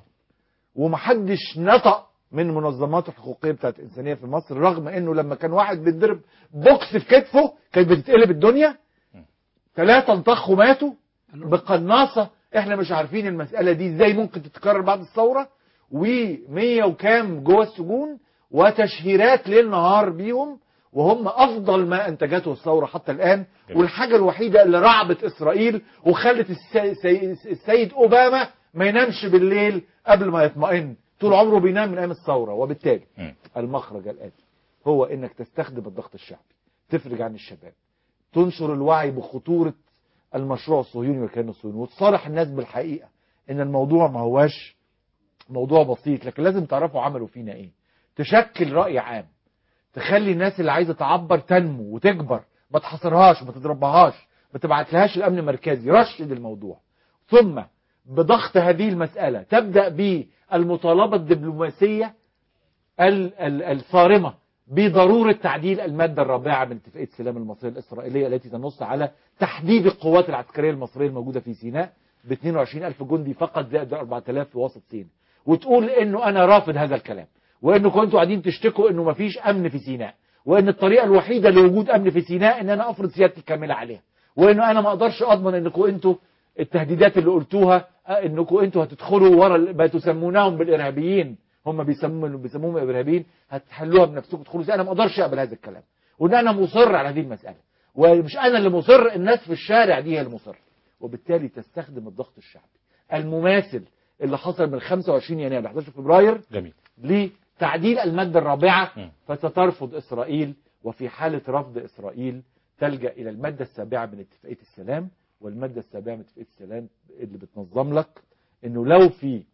ومحدش نطق من المنظمات الحقوقيه بتاعت الانسانيه في مصر رغم انه لما كان واحد بيتضرب بوكس في كتفه كانت بتتقلب الدنيا ثلاثه انطخوا ماتوا بقناصه احنا مش عارفين المساله دي ازاي ممكن تتكرر بعد الثوره ومية وكام جوه السجون وتشهيرات ليل نهار بيهم وهم افضل ما انتجته الثوره حتى الان جميل. والحاجه الوحيده اللي رعبت اسرائيل وخلت السي- سي- السيد اوباما ما ينامش بالليل قبل ما يطمئن طول عمره بينام من ايام الثوره وبالتالي مم. المخرج الاتي هو انك تستخدم الضغط الشعبي تفرج عن الشباب تنشر الوعي بخطوره المشروع الصهيوني والكيان الصهيوني وتصارح الناس بالحقيقه ان الموضوع ما هواش موضوع بسيط لكن لازم تعرفوا عملوا فينا ايه تشكل راي عام تخلي الناس اللي عايزه تعبر تنمو وتكبر ما تحاصرهاش ما تضربهاش ما تبعتلهاش الامن المركزي رشد الموضوع ثم بضغط هذه المساله تبدا بالمطالبه الدبلوماسيه ال- ال- الصارمه بضروره تعديل الماده الرابعه من اتفاقيه السلام المصريه الاسرائيليه التي تنص على تحديد القوات العسكريه المصريه الموجوده في سيناء ب 22 ألف جندي فقط زائد 4000 في وسط سيناء وتقول انه انا رافض هذا الكلام وانكم انتوا قاعدين تشتكوا انه مفيش امن في سيناء وان الطريقه الوحيده لوجود امن في سيناء ان انا افرض سيادتي الكامله عليها وانه انا ما اقدرش اضمن انكم انتوا التهديدات اللي قلتوها آه، انكم انتوا هتدخلوا ورا ال- ما تسمونهم بالارهابيين هم بيسموهم بيسموهم ارهابيين هتحلوها بنفسكم تدخلوا زي انا ما اقدرش اقبل هذا الكلام وان انا مصر على هذه المساله ومش انا اللي مصر الناس في الشارع دي هي المصر وبالتالي تستخدم الضغط الشعبي المماثل اللي حصل من 25 يناير ل 11 فبراير جميل لتعديل المادة الرابعة م. فسترفض إسرائيل وفي حالة رفض إسرائيل تلجأ إلى المادة السابعة من اتفاقية السلام والمادة السابعة من اتفاقية السلام اللي بتنظم لك إنه لو في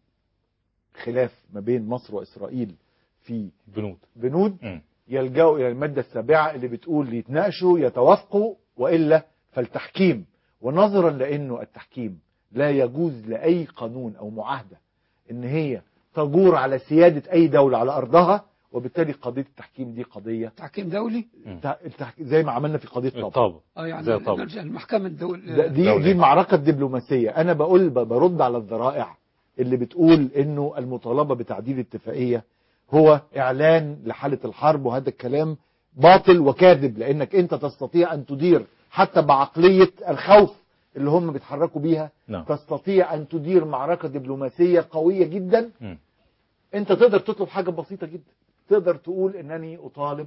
خلاف ما بين مصر وإسرائيل في بنود بنود مم. يلجأوا إلى المادة السابعة اللي بتقول يتناقشوا يتوافقوا وإلا فالتحكيم ونظرا لأنه التحكيم لا يجوز لأي قانون أو معاهدة إن هي تجور على سيادة أي دولة على أرضها وبالتالي قضية التحكيم دي قضية تحكيم دولي تع- التح- زي ما عملنا في قضية طابة الطابة اه يعني زي طبعا. نرجع المحكمة الدول ده- دي دولية. دي المعركة الدبلوماسية أنا بقول ب- برد على الذرائع اللي بتقول إنه المطالبة بتعديل الاتفاقية هو إعلان لحالة الحرب وهذا الكلام باطل وكاذب لأنك أنت تستطيع أن تدير حتى بعقلية الخوف اللي هم بيتحركوا بيها نعم تستطيع أن تدير معركة دبلوماسية قوية جدا مم. انت تقدر تطلب حاجة بسيطة جدا تقدر تقول انني اطالب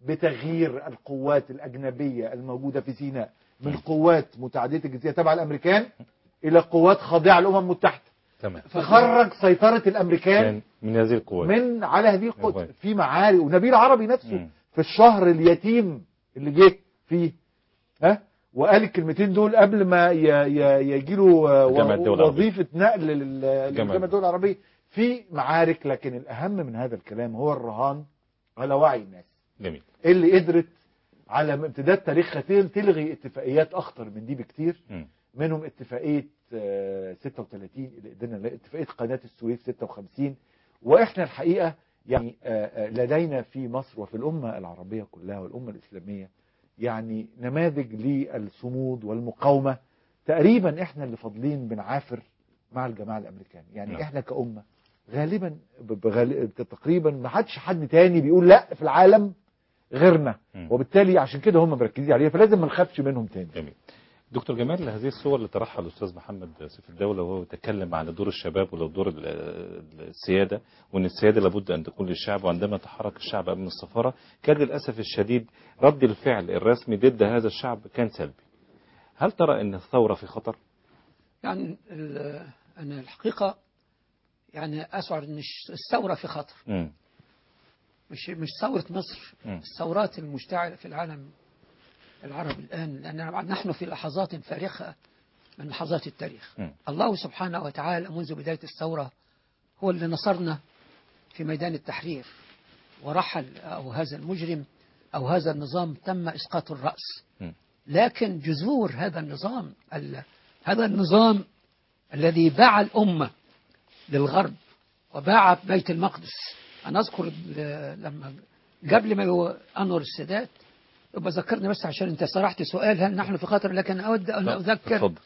بتغيير القوات الاجنبية الموجودة في سيناء من قوات متعددة الجنسية تبع الامريكان الى قوات خاضعة للامم المتحدة تمام تخرج سيطرة الامريكان كان من هذه القوات من على هذه القوات القوات. في معارك ونبيل عربي نفسه مم. في الشهر اليتيم اللي جه فيه ها وقال الكلمتين دول قبل ما يجي له جامعة الدول العربية. وظيفه نقل لل- جامعة لجامعه الدول العربيه في معارك لكن الاهم من هذا الكلام هو الرهان على وعي الناس جميل اللي قدرت على امتداد تاريخها تل- تلغي اتفاقيات اخطر من دي بكتير مم. منهم اتفاقيه آه، 36 اللي قدرنا نلاقي- اتفاقيه قناه السويس 56 واحنا الحقيقه يعني آه، آه، لدينا في مصر وفي الامه العربيه كلها والامه الاسلاميه يعني نماذج للصمود والمقاومه تقريبا احنا اللي فاضلين بنعافر مع الجماعه الامريكان يعني نعم. احنا كامه غالبا ب- بغال- تقريبا ما حدش حد تاني بيقول لا في العالم غيرنا مم. وبالتالي عشان كده هم مركزين عليها فلازم ما نخافش منهم تاني جميل دكتور جمال هذه الصور اللي طرحها الاستاذ محمد سيف الدوله وهو يتكلم على دور الشباب ودور ال- السياده وان السياده لابد ان تكون للشعب وعندما تحرك الشعب امام السفاره كان للاسف الشديد رد الفعل الرسمي ضد هذا الشعب كان سلبي. هل ترى ان الثوره في خطر؟ يعني ال- أنا الحقيقة يعني أشعر أن الش- الثورة في خطر مم. مش مش ثورة مصر مم. الثورات المشتعلة في العالم العربي الآن لأن نحن في لحظات فارقة من لحظات التاريخ مم. الله سبحانه وتعالى منذ بداية الثورة هو اللي نصرنا في ميدان التحرير ورحل أو هذا المجرم أو هذا النظام تم إسقاط الرأس مم. لكن جذور هذا النظام ال- هذا النظام الذي باع الأمة للغرب وباع بيت المقدس أنا أذكر ال- لما قبل ما يو- أنور السادات يبقى ذكرني بس عشان أنت صرحت سؤال هل نحن في خطر لكن أود أن لا، أذكر اتفضل.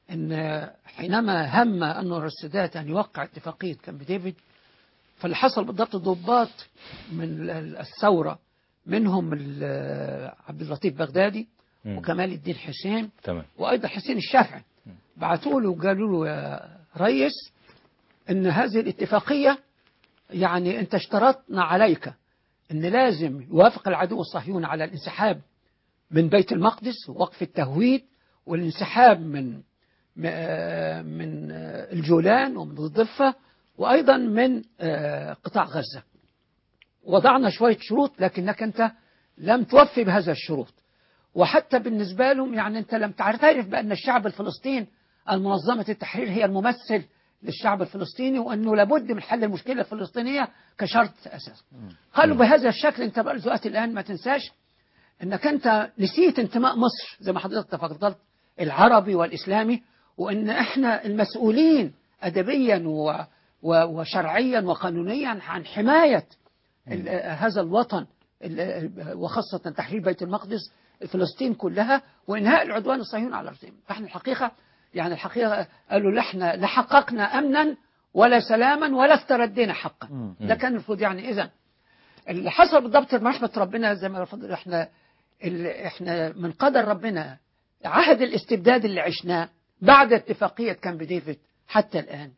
ان حينما هم انور السادات ان يوقع اتفاقيه كامب ديفيد فاللي حصل بالضبط ضباط من ال- الثوره منهم ال- عبد اللطيف بغدادي مم. وكمال الدين حسين تمام وايضا حسين الشافعي بعثوا له وقالوا له يا ريس ان هذه الاتفاقيه يعني انت اشترطنا عليك ان لازم يوافق العدو الصهيوني على الانسحاب من بيت المقدس ووقف التهويد والانسحاب من م- آه، من آه، الجولان ومن الضفة وأيضا من آه، قطاع غزة وضعنا شوية شروط لكنك أنت لم توفي بهذا الشروط وحتى بالنسبة لهم يعني أنت لم تعترف بأن الشعب الفلسطيني المنظمة التحرير هي الممثل للشعب الفلسطيني وأنه لابد من حل المشكلة الفلسطينية كشرط أساسي قالوا بهذا الشكل أنت بقى دلوقتي الآن ما تنساش أنك أنت نسيت انتماء مصر زي ما حضرتك تفضلت العربي والإسلامي وأن إحنا المسؤولين أدبيا و و- وشرعيا وقانونيا عن حماية ال- هذا الوطن ال- ال- وخاصة تحرير بيت المقدس فلسطين كلها وإنهاء العدوان الصهيوني على فلسطين فإحنا الحقيقة يعني الحقيقة قالوا لا احنا لا حققنا أمنا ولا سلاما ولا استردينا حقا مم. ده كان المفروض يعني إذا اللي حصل بالضبط رحمة ربنا زي ما فضل احنا ال- احنا من قدر ربنا عهد الاستبداد اللي عشناه بعد اتفاقية كامب ديفيد حتى الآن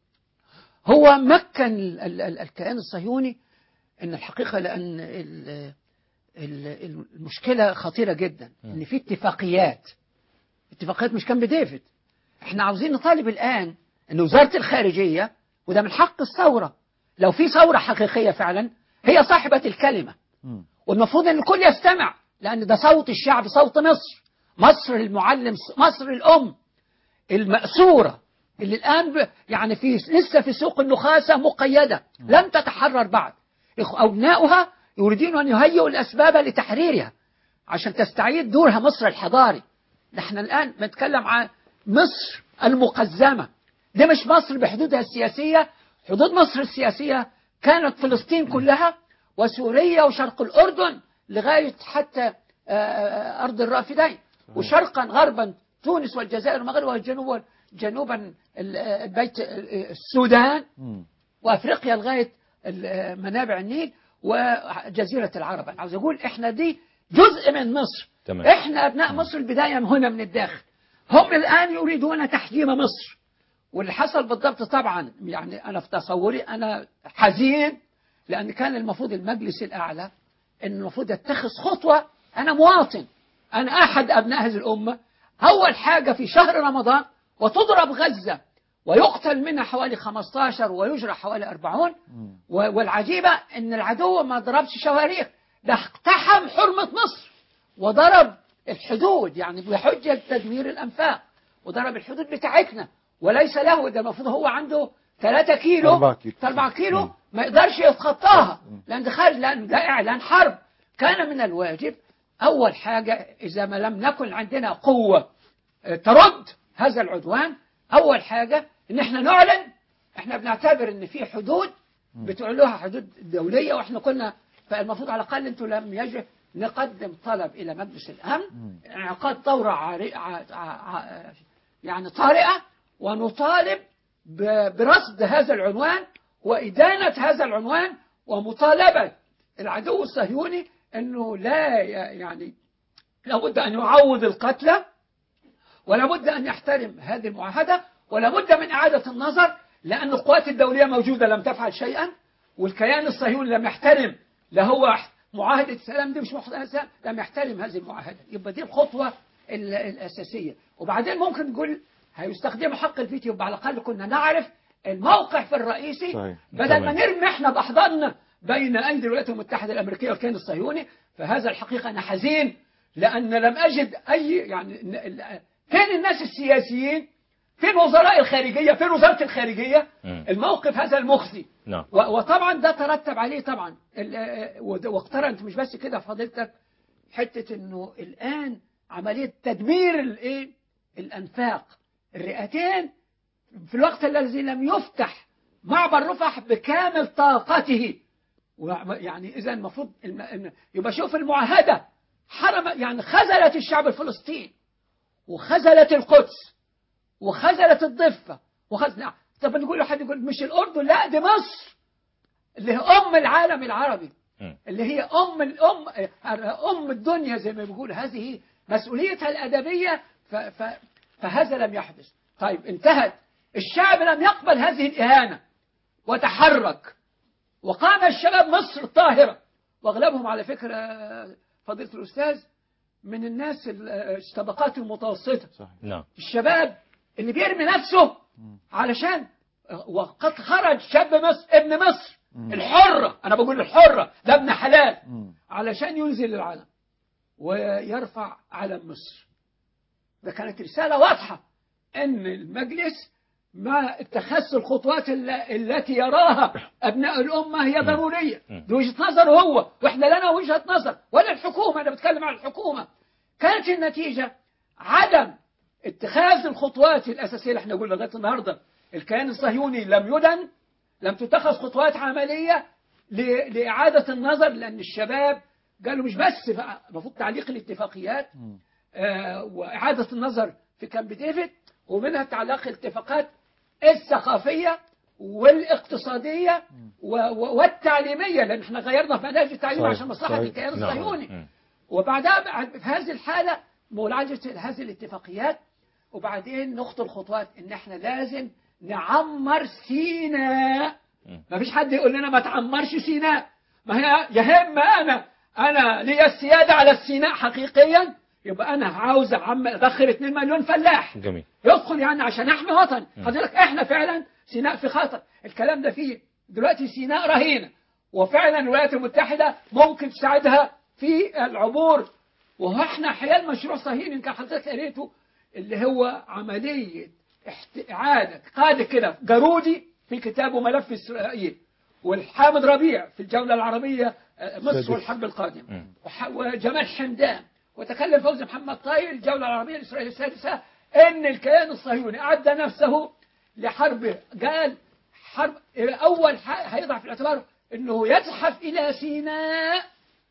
هو مكن ال- ال- ال- الكيان الصهيوني ان الحقيقة لأن ال- ال- المشكلة خطيرة جدا ان في اتفاقيات اتفاقيات مش كامب ديفيد احنا عاوزين نطالب الآن ان وزارة الخارجية وده من حق الثورة لو في ثورة حقيقية فعلا هي صاحبة الكلمة مم. والمفروض ان الكل يستمع لان ده صوت الشعب صوت مصر مصر المعلم مصر الام المأسورة اللي الآن ب- يعني في لسه في سوق النخاسة مقيدة لم تتحرر بعد إخ- أبناؤها يريدون أن يهيئوا الأسباب لتحريرها عشان تستعيد دورها مصر الحضاري نحن الآن بنتكلم عن مصر المقزمة دي مش مصر بحدودها السياسية حدود مصر السياسية كانت فلسطين كلها وسوريا وشرق الأردن لغاية حتى آه، آه، أرض الرافدين وشرقا غربا تونس والجزائر والمغرب وجنوبا جنوبا ال- آه، بيت آه، السودان مم. وافريقيا لغايه ال- منابع النيل وجزيره العرب انا عاوز اقول احنا دي جزء من مصر تمام. احنا ابناء مصر البدايه من هنا من الداخل هم الان يريدون تحجيم مصر واللي حصل بالضبط طبعا يعني انا في تصوري انا حزين لان كان المفروض المجلس الاعلى ان المفروض يتخذ خطوه انا مواطن انا احد ابناء هذه الامه اول حاجه في شهر رمضان وتضرب غزه ويقتل منها حوالي 15 ويجرح حوالي 40 مم. و- والعجيبة ان العدو ما ضربش شواريخ ده اقتحم حرمة مصر وضرب الحدود يعني بحجة تدمير الأنفاق وضرب الحدود بتاعتنا وليس له ده المفروض هو عنده 3 كيلو أربعة كيلو. 4 كيلو ما يقدرش يتخطاها لأن ده خارج لأن ده إعلان حرب كان من الواجب أول حاجة إذا ما لم نكن عندنا قوة آه، ترد هذا العدوان أول حاجة إن إحنا نعلن إحنا بنعتبر إن في حدود بتقول لها حدود دولية وإحنا كنا فالمفروض على الأقل أنتوا لم يجب نقدم طلب إلى مجلس الأمن انعقاد ثورة عاري- ع- ع- ع- يعني طارئة ونطالب ب- برصد هذا العنوان وإدانة هذا العنوان ومطالبة العدو الصهيوني أنه لا ي- يعني لابد أن يعوض القتلى ولا بد أن يحترم هذه المعاهدة ولا بد من إعادة النظر لأن القوات الدولية موجودة لم تفعل شيئا والكيان الصهيوني لم يحترم لا هو معاهدة السلام دي مش معاهدة السلام لم يحترم هذه المعاهدة يبقى دي الخطوة ال- الأساسية وبعدين ممكن نقول هيستخدموا حق الفيتو يبقى على الأقل كنا نعرف الموقف الرئيسي صحيح. بدل ما تمام. نرمي احنا بأحضاننا بين أيدي الولايات المتحدة الأمريكية والكيان الصهيوني فهذا الحقيقة أنا حزين لأن لم أجد أي يعني ن- ال- فين الناس السياسيين فين وزراء الخارجية فين وزارة الخارجية مم. الموقف هذا المخزي نعم و- وطبعا ده ترتب عليه طبعا ال- آه، وده- واقترنت مش بس كده فضيلتك حتة انه الان عملية تدمير الايه الانفاق الرئتين في الوقت الذي لم يفتح معبر رفح بكامل طاقته وع- يعني اذا المفروض الم- الم- يبقى شوف المعاهدة حرم يعني خذلت الشعب الفلسطيني وخذلت القدس وخذلت الضفة وخذ طب نقول له حد يقول مش الأردن لا دي مصر اللي هي أم العالم العربي مم. اللي هي أم الأم أم الدنيا زي ما بيقول هذه مسؤوليتها الأدبية ف ف فهذا لم يحدث طيب انتهت الشعب لم يقبل هذه الإهانة وتحرك وقام الشباب مصر الطاهرة وأغلبهم على فكرة فضيلة الأستاذ من الناس ال- الطبقات المتوسطة صحيح نعم الشباب اللي بيرمي نفسه علشان وقد خرج شاب مصر ابن مصر الحرة أنا بقول الحرة ده ابن حلال مم. علشان ينزل العالم ويرفع علم مصر ده كانت رسالة واضحة أن المجلس ما اتخذ الخطوات الل- التي يراها أبناء الأمة هي ضرورية مم. دي وجهة نظره هو وإحنا لنا وجهة نظر ولا الحكومة أنا بتكلم عن الحكومة كانت النتيجة عدم اتخاذ الخطوات الأساسية اللي احنا قلنا لغاية النهاردة الكيان الصهيوني لم يدن لم تتخذ خطوات عملية ل- لإعادة النظر لأن الشباب قالوا مش بس بقى المفروض تعليق الاتفاقيات آه، وإعادة النظر في كامب ديفيد ومنها تعليق الاتفاقات الثقافية والاقتصادية و- و- والتعليمية لأن احنا غيرنا في مناهج التعليم صحيح، عشان مصلحة صحيح. الكيان نعم. الصهيوني مم. وبعدها بعد في هذه الحالة مراجعة هذه الاتفاقيات وبعدين نخطو الخطوات ان احنا لازم نعمر سيناء مم. ما فيش حد يقول لنا ما تعمرش سيناء ما هي يهم انا انا لي السيادة على السيناء حقيقيا يبقى انا عاوز اعمر ادخل 2 مليون فلاح جميل يدخل يعني عشان احمي وطن حضرتك احنا فعلا سيناء في خطر الكلام ده فيه دلوقتي سيناء رهينة وفعلا الولايات المتحدة ممكن تساعدها في العبور وهو احنا حيال مشروع صهيوني كان حضرتك قريته اللي هو عملية احت- إعادة قاعدة كده جارودي في كتابه ملف إسرائيل والحامد ربيع في الجولة العربية آه، مصر سادس. والحرب القادمة مم. وح- وجمال حمدان وتكلم فوزي محمد طاير الجولة العربية الإسرائيلية السادسة إن الكيان الصهيوني أعد نفسه لحرب قال حرب أول ح- هيضع في الاعتبار أنه يزحف إلى سيناء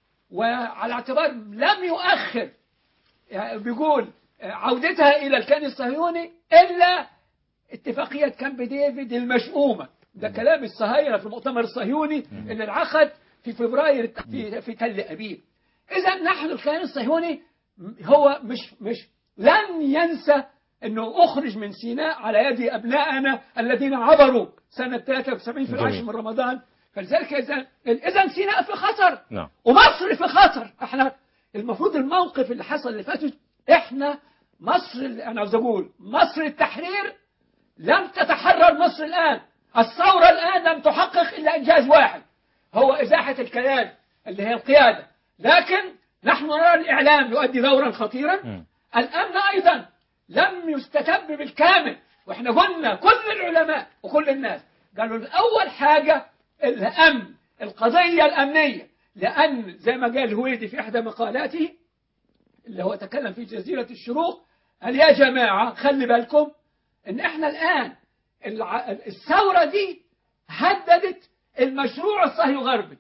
وعلى اعتبار لم يؤخر يعني بيقول عودتها إلى الكيان الصهيوني إلا اتفاقية كامب ديفيد المشؤومة ده كلام الصهاينة في المؤتمر الصهيوني اللي انعقد في فبراير في في تل أبيب إذا نحن الكيان الصهيوني هو مش مش لن ينسى أنه أخرج من سيناء على يد أبنائنا الذين عبروا سنة 73 في العاشر جميل. من رمضان فلذلك إذا إذا سيناء في خطر نعم ومصر في خطر احنا المفروض الموقف اللي حصل اللي فاتت احنا مصر اللي انا عاوز اقول مصر التحرير لم تتحرر مصر الان الثوره الان لم تحقق الا انجاز واحد هو ازاحه الكيان اللي هي القياده لكن نحن نرى الاعلام يؤدي دورا خطيرا مم. الامن ايضا لم يستتب بالكامل واحنا قلنا كل العلماء وكل الناس قالوا اول حاجه الامن القضيه الامنيه لان زي ما قال هويدي في احدى مقالاته اللي هو تكلم في جزيره الشروق قال يا جماعه خلي بالكم ان احنا الان الع- الثوره دي هددت المشروع الصهيوني غربي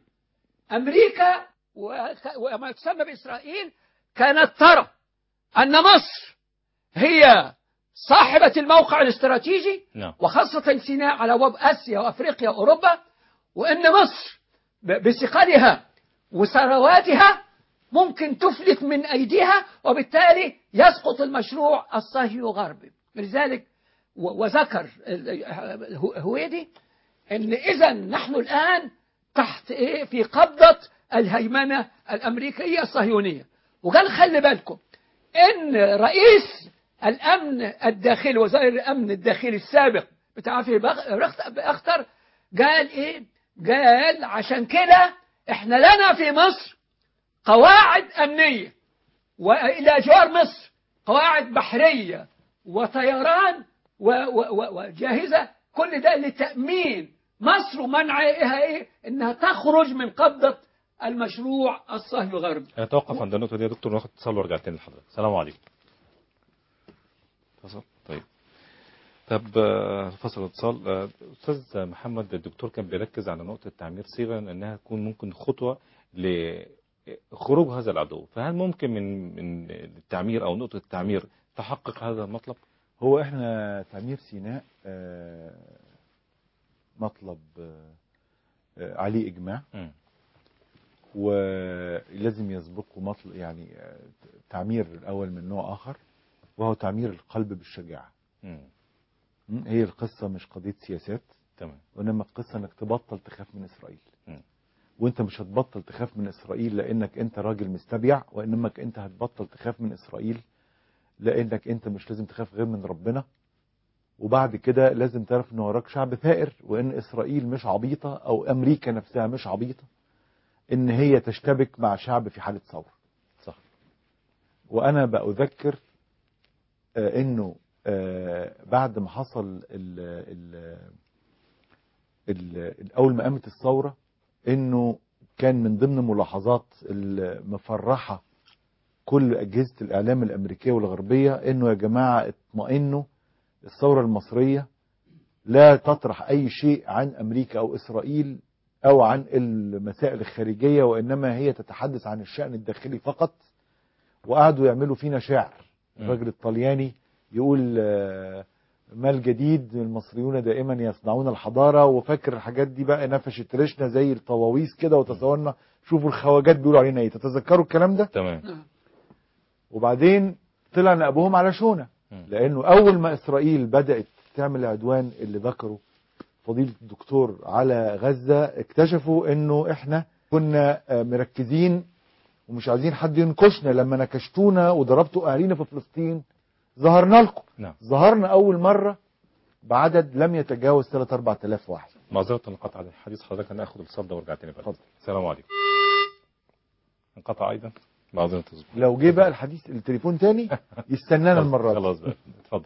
امريكا وك- وما تسمى باسرائيل كانت ترى ان مصر هي صاحبة الموقع الاستراتيجي نعم وخاصة سيناء على أبواب آسيا وأفريقيا وأوروبا وأن مصر ب- بثقلها وثرواتها ممكن تفلت من أيديها وبالتالي يسقط المشروع الصهيوني غربي لذلك و- وذكر ال- هو- هويدي أن إذا نحن الآن تحت إيه في قبضة الهيمنة الأمريكية الصهيونية وقال خلي بالكم ان رئيس الامن الداخلي وزير الامن الداخلي السابق بتاع في بخ- رخت- اختر قال ايه قال عشان كده احنا لنا في مصر قواعد امنيه والى جوار مصر قواعد بحريه وطيران و- و- و- وجاهزه كل ده لتامين مصر ومنعها ايه انها تخرج من قبضه المشروع الصهيوني الغربي نتوقف عند النقطة دي يا دكتور ناخد اتصال وارجع تاني لحضرتك السلام عليكم فصل طيب طب آه، فصل الاتصال آه، استاذ محمد الدكتور كان بيركز على نقطة تعمير صيغة انها تكون ممكن خطوة لخروج هذا العدو فهل ممكن من من التعمير او نقطة التعمير تحقق هذا المطلب؟ هو احنا تعمير سيناء آه، مطلب آه، آه، عليه اجماع مم. ولازم يسبقه مطلب يعني آه، تعمير الاول من نوع اخر وهو تعمير القلب بالشجاعه مم. م? هي القصه مش قضيه سياسات تمام وانما القصه انك تبطل تخاف من اسرائيل مم. وانت مش هتبطل تخاف من اسرائيل لانك انت راجل مستبيع وانما انت هتبطل تخاف من اسرائيل لانك انت مش لازم تخاف غير من ربنا وبعد كده لازم تعرف ان وراك شعب ثائر وان اسرائيل مش عبيطه او امريكا نفسها مش عبيطه ان هي تشتبك مع شعب في حاله ثوره صح وانا باذكر آه، انه آه، بعد ما حصل ال ال ال اول ما قامت الثوره انه كان من ضمن ملاحظات المفرحه كل اجهزه الاعلام الامريكيه والغربيه انه يا جماعه اطمئنوا الثوره المصريه لا تطرح اي شيء عن امريكا او اسرائيل او عن المسائل الخارجيه وانما هي تتحدث عن الشان الداخلي فقط وقعدوا يعملوا فينا شعر مم. الراجل الطلياني يقول آه، ما الجديد المصريون دائما يصنعون الحضاره وفاكر الحاجات دي بقى نفشت ريشنا زي الطواويس كده وتصورنا شوفوا الخواجات بيقولوا علينا ايه تتذكروا الكلام ده تمام نعم وبعدين طلع نقبهم على شونه مم. لانه اول ما اسرائيل بدات تعمل العدوان اللي ذكره فضيله الدكتور على غزه اكتشفوا انه احنا كنا آه، مركزين ومش عايزين حد ينكشنا لما نكشتونا وضربتوا اهالينا في فلسطين ظهرنا لكم نعم ظهرنا اول مره بعدد لم يتجاوز 3 4000 واحد معذرة انقطع الحديث حضرتك انا اخد الاتصال ده وارجع تاني بعد اتفضل. السلام عليكم انقطع ايضا معذرة تصبح لو جه بقى الحديث التليفون تاني يستنانا المره دي خلاص بقى اتفضل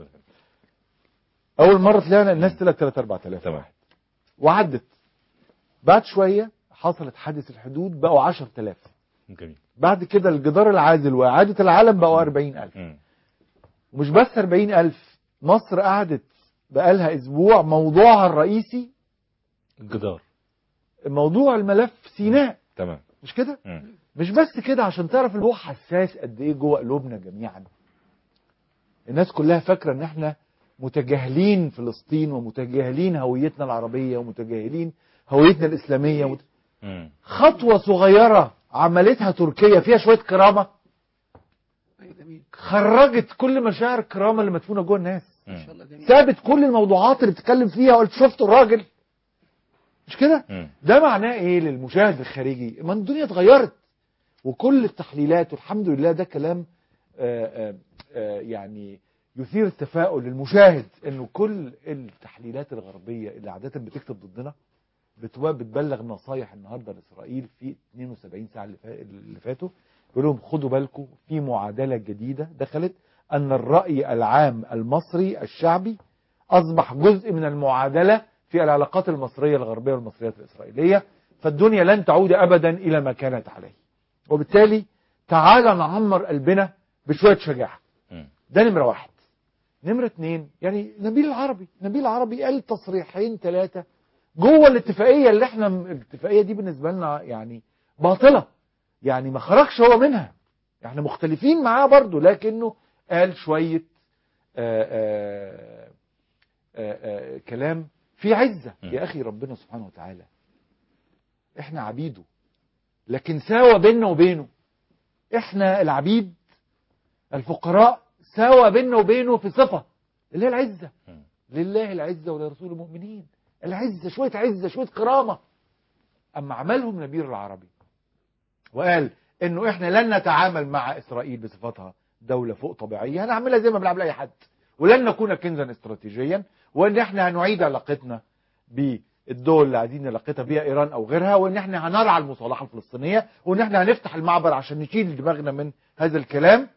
اول مره طلعنا الناس طلعت 3 4000 تمام واحد وعدت بعد شويه حصلت حادث الحدود بقوا 10000 جميل بعد كده الجدار العازل وإعادة العالم بقوا 40000 مم. ومش بس 40000 مصر قعدت بقالها أسبوع موضوعها الرئيسي الجدار موضوع الملف سيناء تمام مش كده؟ مم. مش بس كده عشان تعرف الموضوع حساس قد ايه جوه قلوبنا جميعا الناس كلها فاكره ان احنا متجاهلين فلسطين ومتجاهلين هويتنا العربيه ومتجاهلين هويتنا الاسلاميه ومت... مم. خطوه صغيره عملتها تركيا فيها شويه كرامه أيوة جميل خرجت كل مشاعر الكرامه اللي مدفونه جوه الناس ما شاء مم. الله جميل سابت كل الموضوعات اللي بتتكلم فيها وقلت شفتوا الراجل مش كده مم. ده معناه ايه للمشاهد الخارجي ما الدنيا اتغيرت وكل التحليلات والحمد لله ده كلام آآ آآ يعني يثير التفاؤل للمشاهد انه كل التحليلات الغربيه اللي عاده بتكتب ضدنا بتوا- بتبلغ نصايح النهارده لاسرائيل في 72 ساعه اللي فا- اللي فاتوا يقول لهم خدوا بالكم في معادله جديده دخلت ان الراي العام المصري الشعبي اصبح جزء من المعادله في العلاقات المصريه الغربيه والمصريه الاسرائيليه فالدنيا لن تعود ابدا الى ما كانت عليه وبالتالي تعال نعمر قلبنا بشويه شجاعه مم. ده نمره واحد نمره اتنين يعني نبيل العربي نبيل العربي قال تصريحين ثلاثه جوه الاتفاقيه اللي احنا الاتفاقيه دي بالنسبه لنا يعني باطله يعني ما خرجش هو منها احنا مختلفين معاه برضو لكنه قال شويه آآ آآ آآ كلام في عزه م. يا اخي ربنا سبحانه وتعالى احنا عبيده لكن ساوى بيننا وبينه احنا العبيد الفقراء ساوى بيننا وبينه في صفه اللي هي العزه مم. لله العزه ولرسول المؤمنين العزه شويه عزه شويه كرامه اما عملهم نبيل العربي وقال انه احنا لن نتعامل مع اسرائيل بصفتها دوله فوق طبيعيه هنعملها زي ما بنعمل اي حد ولن نكون كنزا استراتيجيا وان احنا هنعيد علاقتنا بالدول اللي عايزين علاقتها بيها ايران او غيرها وان احنا هنرعى المصالحه الفلسطينيه وان احنا هنفتح المعبر عشان نشيل دماغنا من هذا الكلام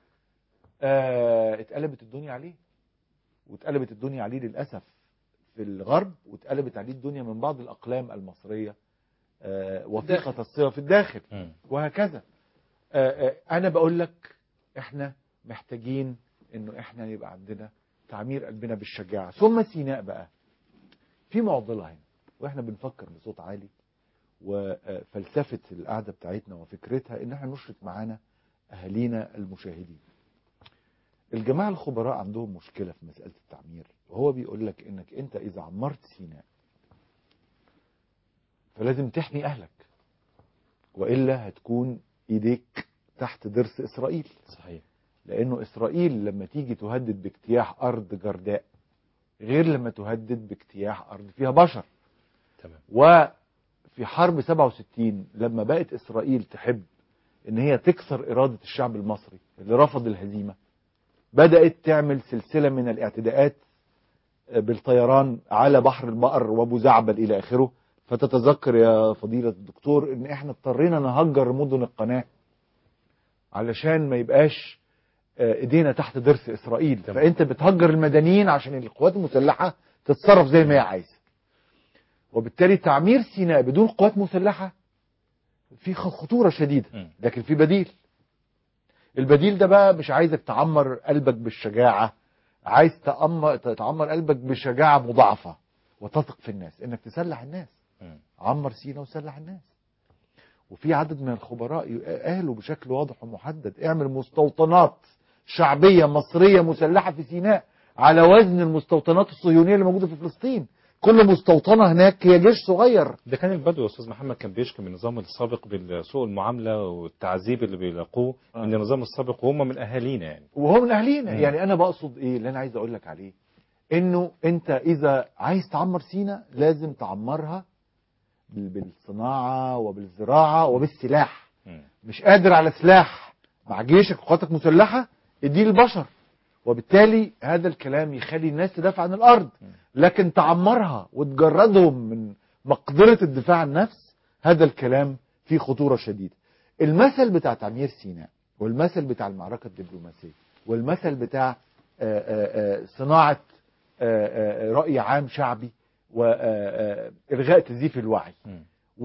آه اتقلبت الدنيا عليه واتقلبت الدنيا عليه للاسف في الغرب واتقلبت عليه الدنيا من بعض الاقلام المصريه آه وثيقه الصله في الداخل مم. وهكذا آه، آه، انا بقول لك احنا محتاجين انه احنا يبقى عندنا تعمير قلبنا بالشجاعه ثم سيناء بقى في معضله هنا واحنا بنفكر بصوت عالي وفلسفه القعده بتاعتنا وفكرتها ان احنا نشرك معانا اهالينا المشاهدين الجماعه الخبراء عندهم مشكله في مساله التعمير وهو بيقول لك انك انت اذا عمرت سيناء فلازم تحمي اهلك والا هتكون ايديك تحت ضرس اسرائيل صحيح لانه اسرائيل لما تيجي تهدد باجتياح ارض جرداء غير لما تهدد باجتياح ارض فيها بشر تمام وفي حرب 67 لما بقت اسرائيل تحب ان هي تكسر اراده الشعب المصري اللي رفض الهزيمه بدات تعمل سلسله من الاعتداءات بالطيران على بحر البقر وابو زعبل الى اخره فتتذكر يا فضيله الدكتور ان احنا اضطرينا نهجر مدن القناه علشان ما يبقاش آه، ايدينا تحت ضرس اسرائيل تمام. فانت بتهجر المدنيين عشان القوات المسلحه تتصرف زي ما هي عايزه وبالتالي تعمير سيناء بدون قوات مسلحه في خ- خطوره شديده مم. لكن في بديل البديل ده بقى مش عايزك تعمر قلبك بالشجاعه عايز تأمر تعمر قلبك بشجاعه مضاعفه وتثق في الناس انك تسلح الناس مم. عمر سينا وسلح الناس وفي عدد من الخبراء قالوا بشكل واضح ومحدد اعمل مستوطنات شعبية مصرية مسلحة في سيناء على وزن المستوطنات الصهيونية اللي موجودة في فلسطين كل مستوطنة هناك هي جيش صغير ده كان البدو يا استاذ محمد كان بيشكي من النظام السابق بالسوء المعامله والتعذيب اللي بيلاقوه آه. من النظام السابق وهم من اهالينا يعني وهو من اهالينا مم. يعني انا بقصد ايه اللي انا عايز اقول لك عليه انه انت اذا عايز تعمر سينا لازم تعمرها بال- بالصناعة وبالزراعة وبالسلاح مم. مش قادر على سلاح مع جيشك وقواتك مسلحة اديه للبشر وبالتالي هذا الكلام يخلي الناس تدافع عن الارض لكن تعمرها وتجردهم من مقدرة الدفاع عن النفس هذا الكلام فيه خطورة شديدة المثل بتاع تعمير سيناء والمثل بتاع المعركة الدبلوماسية والمثل بتاع آه، آه، آه، صناعة آه، آه، رأي عام شعبي وإلغاء تزييف الوعي مم.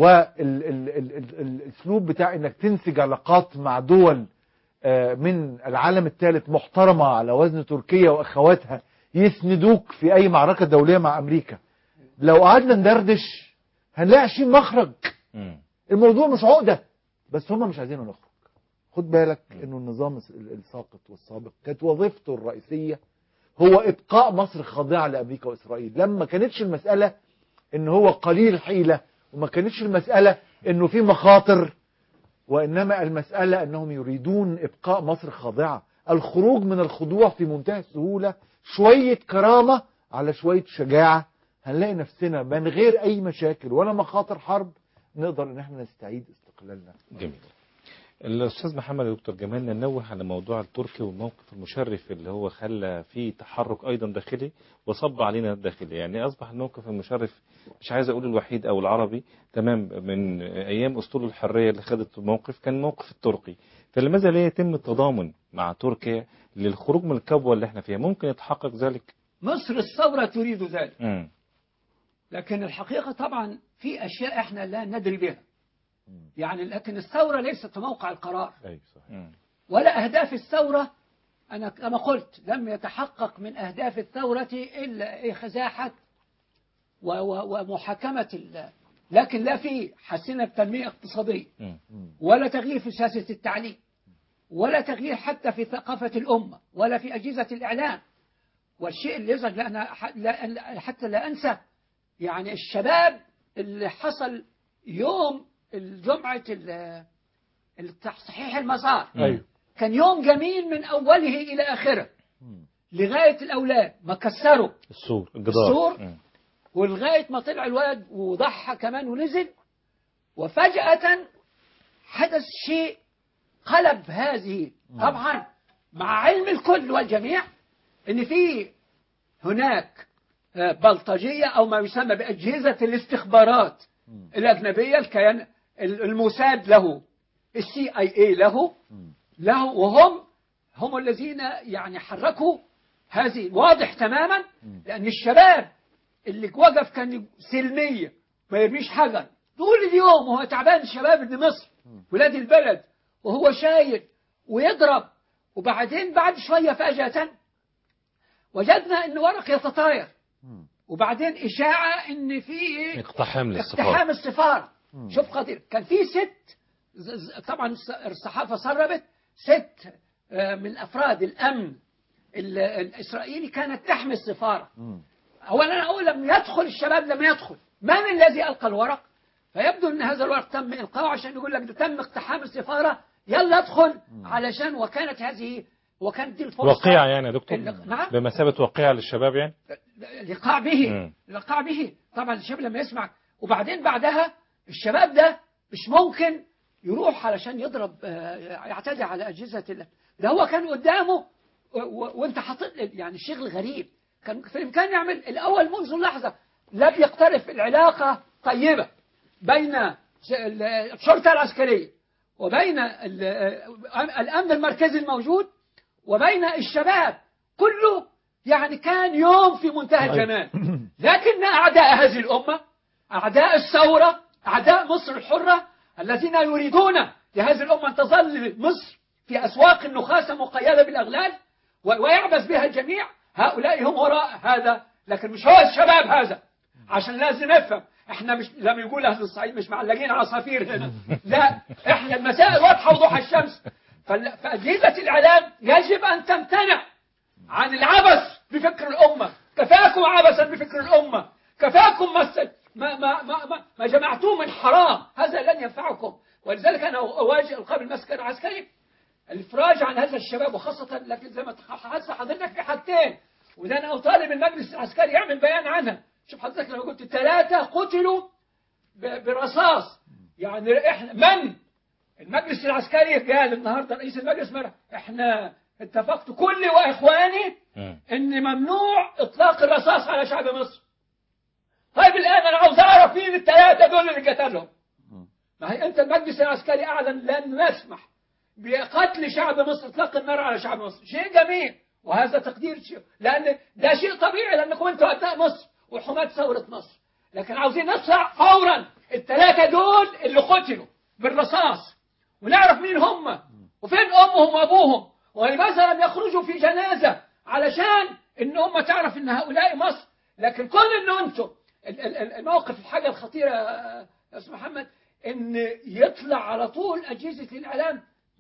والاسلوب بتاع انك تنسج علاقات مع دول آه، من العالم الثالث محترمه على وزن تركيا واخواتها يسندوك في اي معركه دوليه مع امريكا لو قعدنا ندردش هنلاقي 20 مخرج مم. الموضوع مش عقده بس هم مش عايزيننا نخرج خد بالك انه النظام الس- الساقط والسابق كانت وظيفته الرئيسيه هو ابقاء مصر خاضعه لامريكا واسرائيل لما كانتش المساله ان هو قليل حيله وما كانتش المساله انه في مخاطر وانما المساله انهم يريدون ابقاء مصر خاضعه الخروج من الخضوع في منتهى السهوله شويه كرامه على شويه شجاعه هنلاقي نفسنا من غير اي مشاكل ولا مخاطر حرب نقدر ان احنا نستعيد استقلالنا جميل الاستاذ محمد يا دكتور جمال ننوه على موضوع التركي والموقف المشرف اللي هو خلى فيه تحرك ايضا داخلي وصب علينا الداخلي يعني اصبح الموقف المشرف مش عايز اقول الوحيد او العربي تمام من ايام اسطول الحريه اللي خدت الموقف كان موقف التركي فلماذا لا يتم التضامن مع تركيا للخروج من الكبوه اللي احنا فيها ممكن يتحقق ذلك مصر الثورة تريد ذلك امم لكن الحقيقة طبعا في أشياء إحنا لا ندري بها يعني لكن الثورة ليست موقع القرار ايوه صحيح ولا أهداف الثورة أنا كما قلت لم يتحقق من أهداف الثورة إلا إيه خزاحة و- و- ومحاكمة ال- لكن لا في حسنة تنمية اقتصادية ولا تغيير في سياسة التعليم ولا تغيير حتى في ثقافة الأمة ولا في أجهزة الإعلام والشيء اللي يزعج لا أنا ح- لا حتى لا أنسى يعني الشباب اللي حصل يوم الجمعة ال- تصحيح المسار ايوه كان يوم جميل من أوله إلى آخره لغاية الأولاد ما كسروا السور الجدار السور؟ مم. ولغاية ما طلع الولد وضحى كمان ونزل وفجأة حدث شيء قلب هذه طبعا مع علم الكل والجميع ان في هناك آه، بلطجية او ما يسمى بأجهزة الاستخبارات الأجنبية الكيان الموساد له السي اي اي له له وهم هم الذين يعني حركوا هذه واضح تماما لأن الشباب اللي وقف كان سلمية ما يرميش حجر طول اليوم وهو تعبان الشباب ابن مصر ولاد البلد وهو شايل ويضرب وبعدين بعد شوية فجأة وجدنا ان ورق يتطاير وبعدين إشاعة ان في اقتحام للسفارة اقتحام السفارة شوف قدير كان في ست ز- ز- طبعا الس- الصحافة سربت ست آه، من أفراد الأمن ال- الإسرائيلي كانت تحمي السفارة أولا أقول لم يدخل الشباب لم يدخل من الذي ألقى الورق فيبدو أن هذا الورق تم إلقاؤه عشان يقول لك ده تم اقتحام السفارة يلا ادخل علشان وكانت هذه وكانت دي الفرصة وقيعة يعني يا دكتور ال- نعم بمثابة وقيعة للشباب يعني لقاء به مم. لقاء به طبعا الشباب لما يسمع وبعدين بعدها الشباب ده مش ممكن يروح علشان يضرب آه، يعتدي على أجهزة ال- ده هو كان قدامه و- و- وانت حاطط يعني الشغل غريب كان في الإمكان يعمل الأول منذ لحظة لم يقترف العلاقة طيبة بين س- ال- الشرطة العسكرية وبين ال- الأمن المركزي الموجود وبين الشباب كله يعني كان يوم في منتهى الجمال لكن أعداء هذه الأمة أعداء الثورة أعداء مصر الحرة الذين يريدون لهذه الأمة أن تظل مصر في أسواق النخاسة مقيدة بالأغلال و- ويعبث بها الجميع هؤلاء هم وراء هذا لكن مش هو الشباب هذا عشان لازم نفهم احنا مش لما يقول اهل الصعيد مش معلقين عصافير هنا لا احنا المسائل واضحه وضوح الشمس فال- فاجهزه الاعلام يجب ان تمتنع عن العبث بفكر الامه كفاكم عبثا بفكر الامه كفاكم مس- ما ما ما ما, ما جمعتوه من حرام هذا لن ينفعكم ولذلك انا اواجه القاب المسكن العسكري الافراج عن هذا الشباب وخاصه لكن زي ما تحس حضرتك في حاجتين وده انا اطالب المجلس العسكري يعمل بيان عنها شوف حضرتك لما قلت ثلاثه قتلوا ب- برصاص يعني احنا من المجلس العسكري قال النهارده رئيس المجلس مرة احنا اتفقت كلي واخواني مم. ان ممنوع اطلاق الرصاص على شعب مصر طيب الان انا عاوز اعرف مين الثلاثه دول اللي قتلهم ما هي انت المجلس العسكري اعلن لن نسمح بقتل شعب مصر اطلاق النار على شعب مصر شيء جميل وهذا تقدير شيء لان ده شيء طبيعي لانكم انتوا ابناء مصر وحماة ثوره مصر لكن عاوزين نصنع فورا الثلاثه دول اللي قتلوا بالرصاص ونعرف مين هم وفين امهم وابوهم ولماذا لم يخرجوا في جنازه علشان ان هم تعرف ان هؤلاء مصر لكن كل ان انتم ال- ال- ال- الموقف الحاجه الخطيره يا استاذ محمد ان يطلع على طول اجهزه الاعلام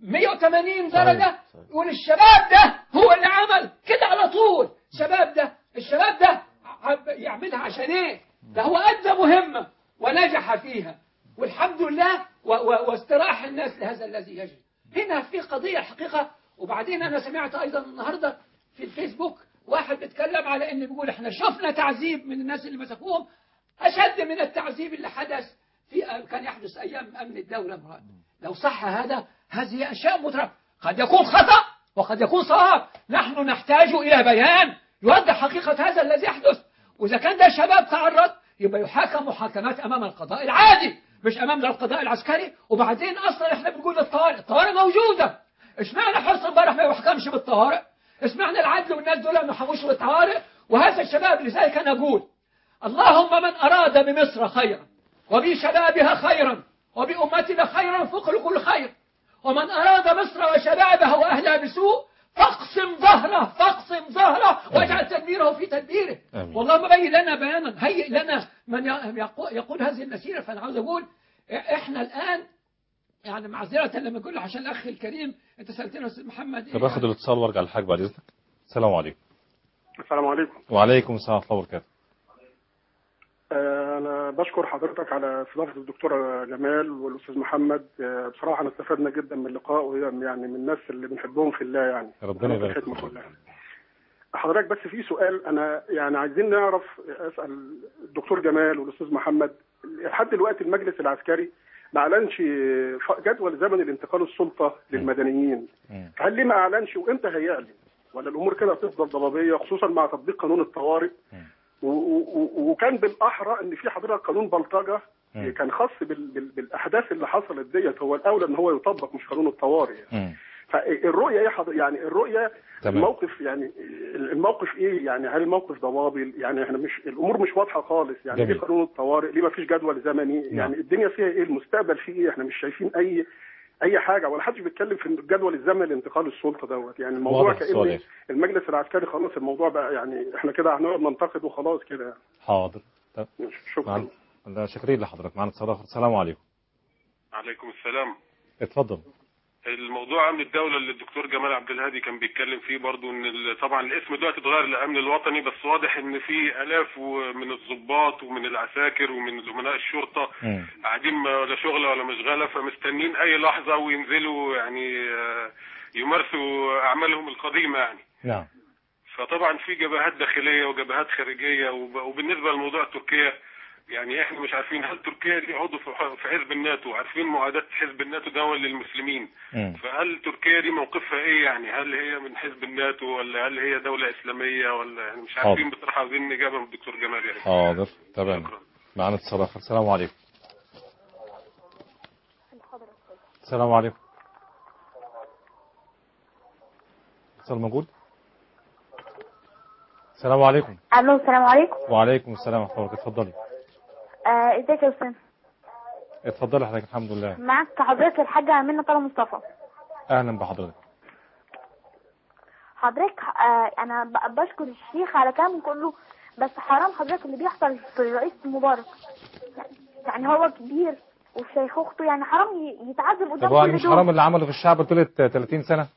180 درجه صحيح. يقول الشباب ده هو اللي عمل كده على طول الشباب ده الشباب ده ع- يعملها عشان ايه ده هو ادى مهمه ونجح فيها والحمد لله و- و- واستراح الناس لهذا الذي يجري هنا في قضيه الحقيقه وبعدين انا سمعت ايضا النهارده في الفيسبوك واحد بيتكلم على ان بيقول احنا شفنا تعذيب من الناس اللي مسكوهم اشد من التعذيب اللي حدث في كان يحدث ايام امن الدوله مراد لو صح هذا هذه اشياء مترفه قد يكون خطا وقد يكون صواب نحن نحتاج الى بيان يوضح حقيقه هذا الذي يحدث واذا كان ده شباب تعرض يبقى يحاكم محاكمات امام القضاء العادي مش امام القضاء العسكري وبعدين اصلا احنا بنقول الطوارئ الطوارئ موجوده اشمعنى حرص امبارح ما يحكمش بالطوارئ اشمعنى العدل والناس دول ما يحكموش بالطوارئ وهذا الشباب لذلك انا اقول اللهم من اراد بمصر خيرا وبشبابها خيرا وبامتنا خيرا فقل كل خير ومن اراد مصر وشبابها واهلها بسوء فاقسم ظهره فاقسم ظهره واجعل تدبيره في تدبيره آمين. والله بين لنا بيانا هيئ لنا من يقو- يقود هذه المسيره فانا عاوز اقول احنا الان يعني معذره لما اقول عشان الاخ الكريم انت سالتنا يا استاذ محمد طب اخد الاتصال وارجع للحاج بعد اذنك السلام عليكم السلام عليكم وعليكم السلام ورحمه الله وبركاته آه، أنا بشكر حضرتك على استضافة الدكتور جمال والأستاذ محمد آه، بصراحة أنا استفدنا جدا من اللقاء وهي يعني من الناس اللي بنحبهم في الله يعني ربنا أنا في يبارك الخدمة فيك. كلها. حضرتك بس في سؤال أنا يعني عايزين نعرف أسأل الدكتور جمال والأستاذ محمد لحد دلوقتي المجلس العسكري ما أعلنش ف- جدول زمن الانتقال السلطة للمدنيين مم. هل ليه ما أعلنش وإمتى هيعلن ولا الأمور كده هتفضل ضبابية خصوصا مع تطبيق قانون الطوارئ مم. و- و- وكان بالاحرى ان في حضرتك قانون بلطجه مم. كان خاص بال بال بالاحداث اللي حصلت ديت هو الاولى ان هو يطبق مش قانون الطوارئ يعني. مم. فالرؤيه ايه حضر يعني الرؤيه تمام. الموقف يعني الموقف ايه يعني هل الموقف ضبابي يعني احنا مش الامور مش واضحه خالص يعني جميل. ايه قانون الطوارئ ليه ما فيش جدول زمني يعني الدنيا فيها ايه المستقبل فيه ايه احنا مش شايفين اي اي حاجه ولا حدش بيتكلم في الجدول الزمني لانتقال السلطه دوت يعني الموضوع واضح السؤال كان إيه؟ المجلس العسكري خلاص الموضوع بقى يعني احنا كده هنقعد ننتقد وخلاص كده حاضر طب شكرا معنا لا، شاكرين لحضرتك معنا اتصال اخر السلام عليكم عليكم السلام اتفضل الموضوع امن الدوله اللي الدكتور جمال عبد الهادي كان بيتكلم فيه برضو ان ال- طبعا الاسم دلوقتي اتغير للامن الوطني بس واضح ان في الاف و- من الضباط ومن العساكر ومن امناء الشرطه مم. قاعدين ما- ولا شغله ولا مشغله فمستنين اي لحظه وينزلوا يعني آه، يمارسوا اعمالهم القديمه يعني نعم فطبعا في جبهات داخليه وجبهات خارجيه وب- وبالنسبه لموضوع تركيا يعني احنا مش عارفين هل تركيا دي عضو في ح- في حزب الناتو عارفين معاداه حزب الناتو ده للمسلمين مم. فهل تركيا دي موقفها ايه يعني هل هي من حزب الناتو ولا هل هي دولة إسلامية ولا يعني مش عارفين بصراحة عايزين إجابة من الدكتور جمال يعني حاضر تمام شكرا معنا اتصال اخر السلام عليكم السلام عليكم اتصال موجود السلام عليكم الو السلام عليكم وعليكم السلام ورحمه الله وبركاته اتفضلي آه، ازيك يا استاذ اتفضلي حضرتك الحمد لله معك حضرتك الحاجة أمينة طه مصطفى اهلا بحضرتك حضرتك آه، أنا ب- بشكر الشيخ على كلامه كله بس حرام حضرتك اللي بيحصل في الرئيس مبارك يعني هو كبير وفي شيخوخته يعني حرام ي- يتعذب طب قدام هو كل مش دول حرام اللي عمله في الشعب طولة 30 سنة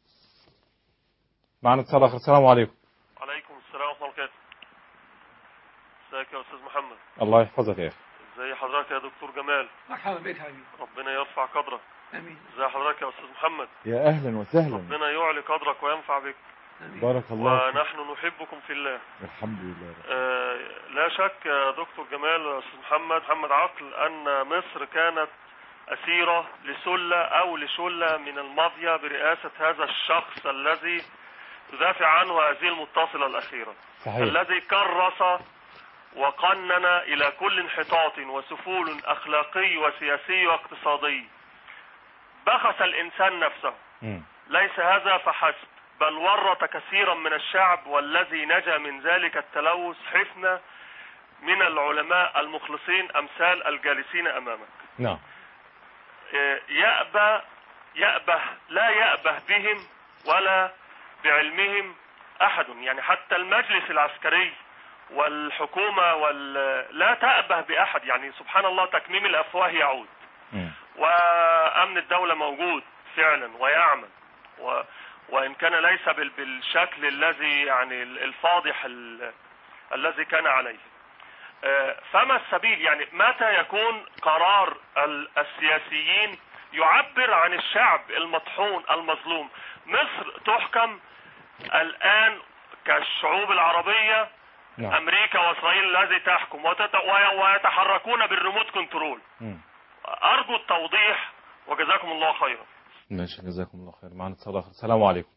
معنا اتصال اخر السلام عليكم عليكم السلام ورحمة الله وبركاته ازيك يا استاذ محمد الله يحفظك يا اخي ازي حضرتك يا دكتور جمال مرحبا بك حبيبي ربنا يرفع قدرك امين ازي حضرتك يا استاذ محمد يا اهلا وسهلا ربنا يعلي قدرك وينفع بك امين بارك الله فيك. ونحن نحبكم في الله الحمد لله رب. آه، لا شك يا دكتور جمال ويا استاذ محمد محمد عقل ان مصر كانت اسيره لسله او لشله من المافيا برئاسه هذا الشخص الذي تدافع عنه هذه المتصله الاخيره صحيح الذي كرس وقنن إلى كل انحطاط وسفول أخلاقي وسياسي واقتصادي بخس الإنسان نفسه مم. ليس هذا فحسب بل ورط كثيرا من الشعب والذي نجا من ذلك التلوث حفنة من العلماء المخلصين أمثال الجالسين أمامك نعم آه، يأبى يأبه لا يأبه بهم ولا بعلمهم أحد يعني حتى المجلس العسكري والحكومة وال... لا تأبه بأحد يعني سبحان الله تكميم الأفواه يعود مم. وأمن الدولة موجود فعلا ويعمل و... وإن كان ليس بال... بالشكل الذي يعني الفاضح ال... الذي كان عليه آه، فما السبيل يعني متى يكون قرار ال- السياسيين يعبر عن الشعب المطحون المظلوم مصر تحكم الآن كالشعوب العربية نعم أمريكا وإسرائيل الذي تحكم وتت... وي- ويتحركون بالريموت كنترول مم. أرجو التوضيح وجزاكم الله خيرا ماشي جزاكم الله خير معنا اتصال اخر السلام عليكم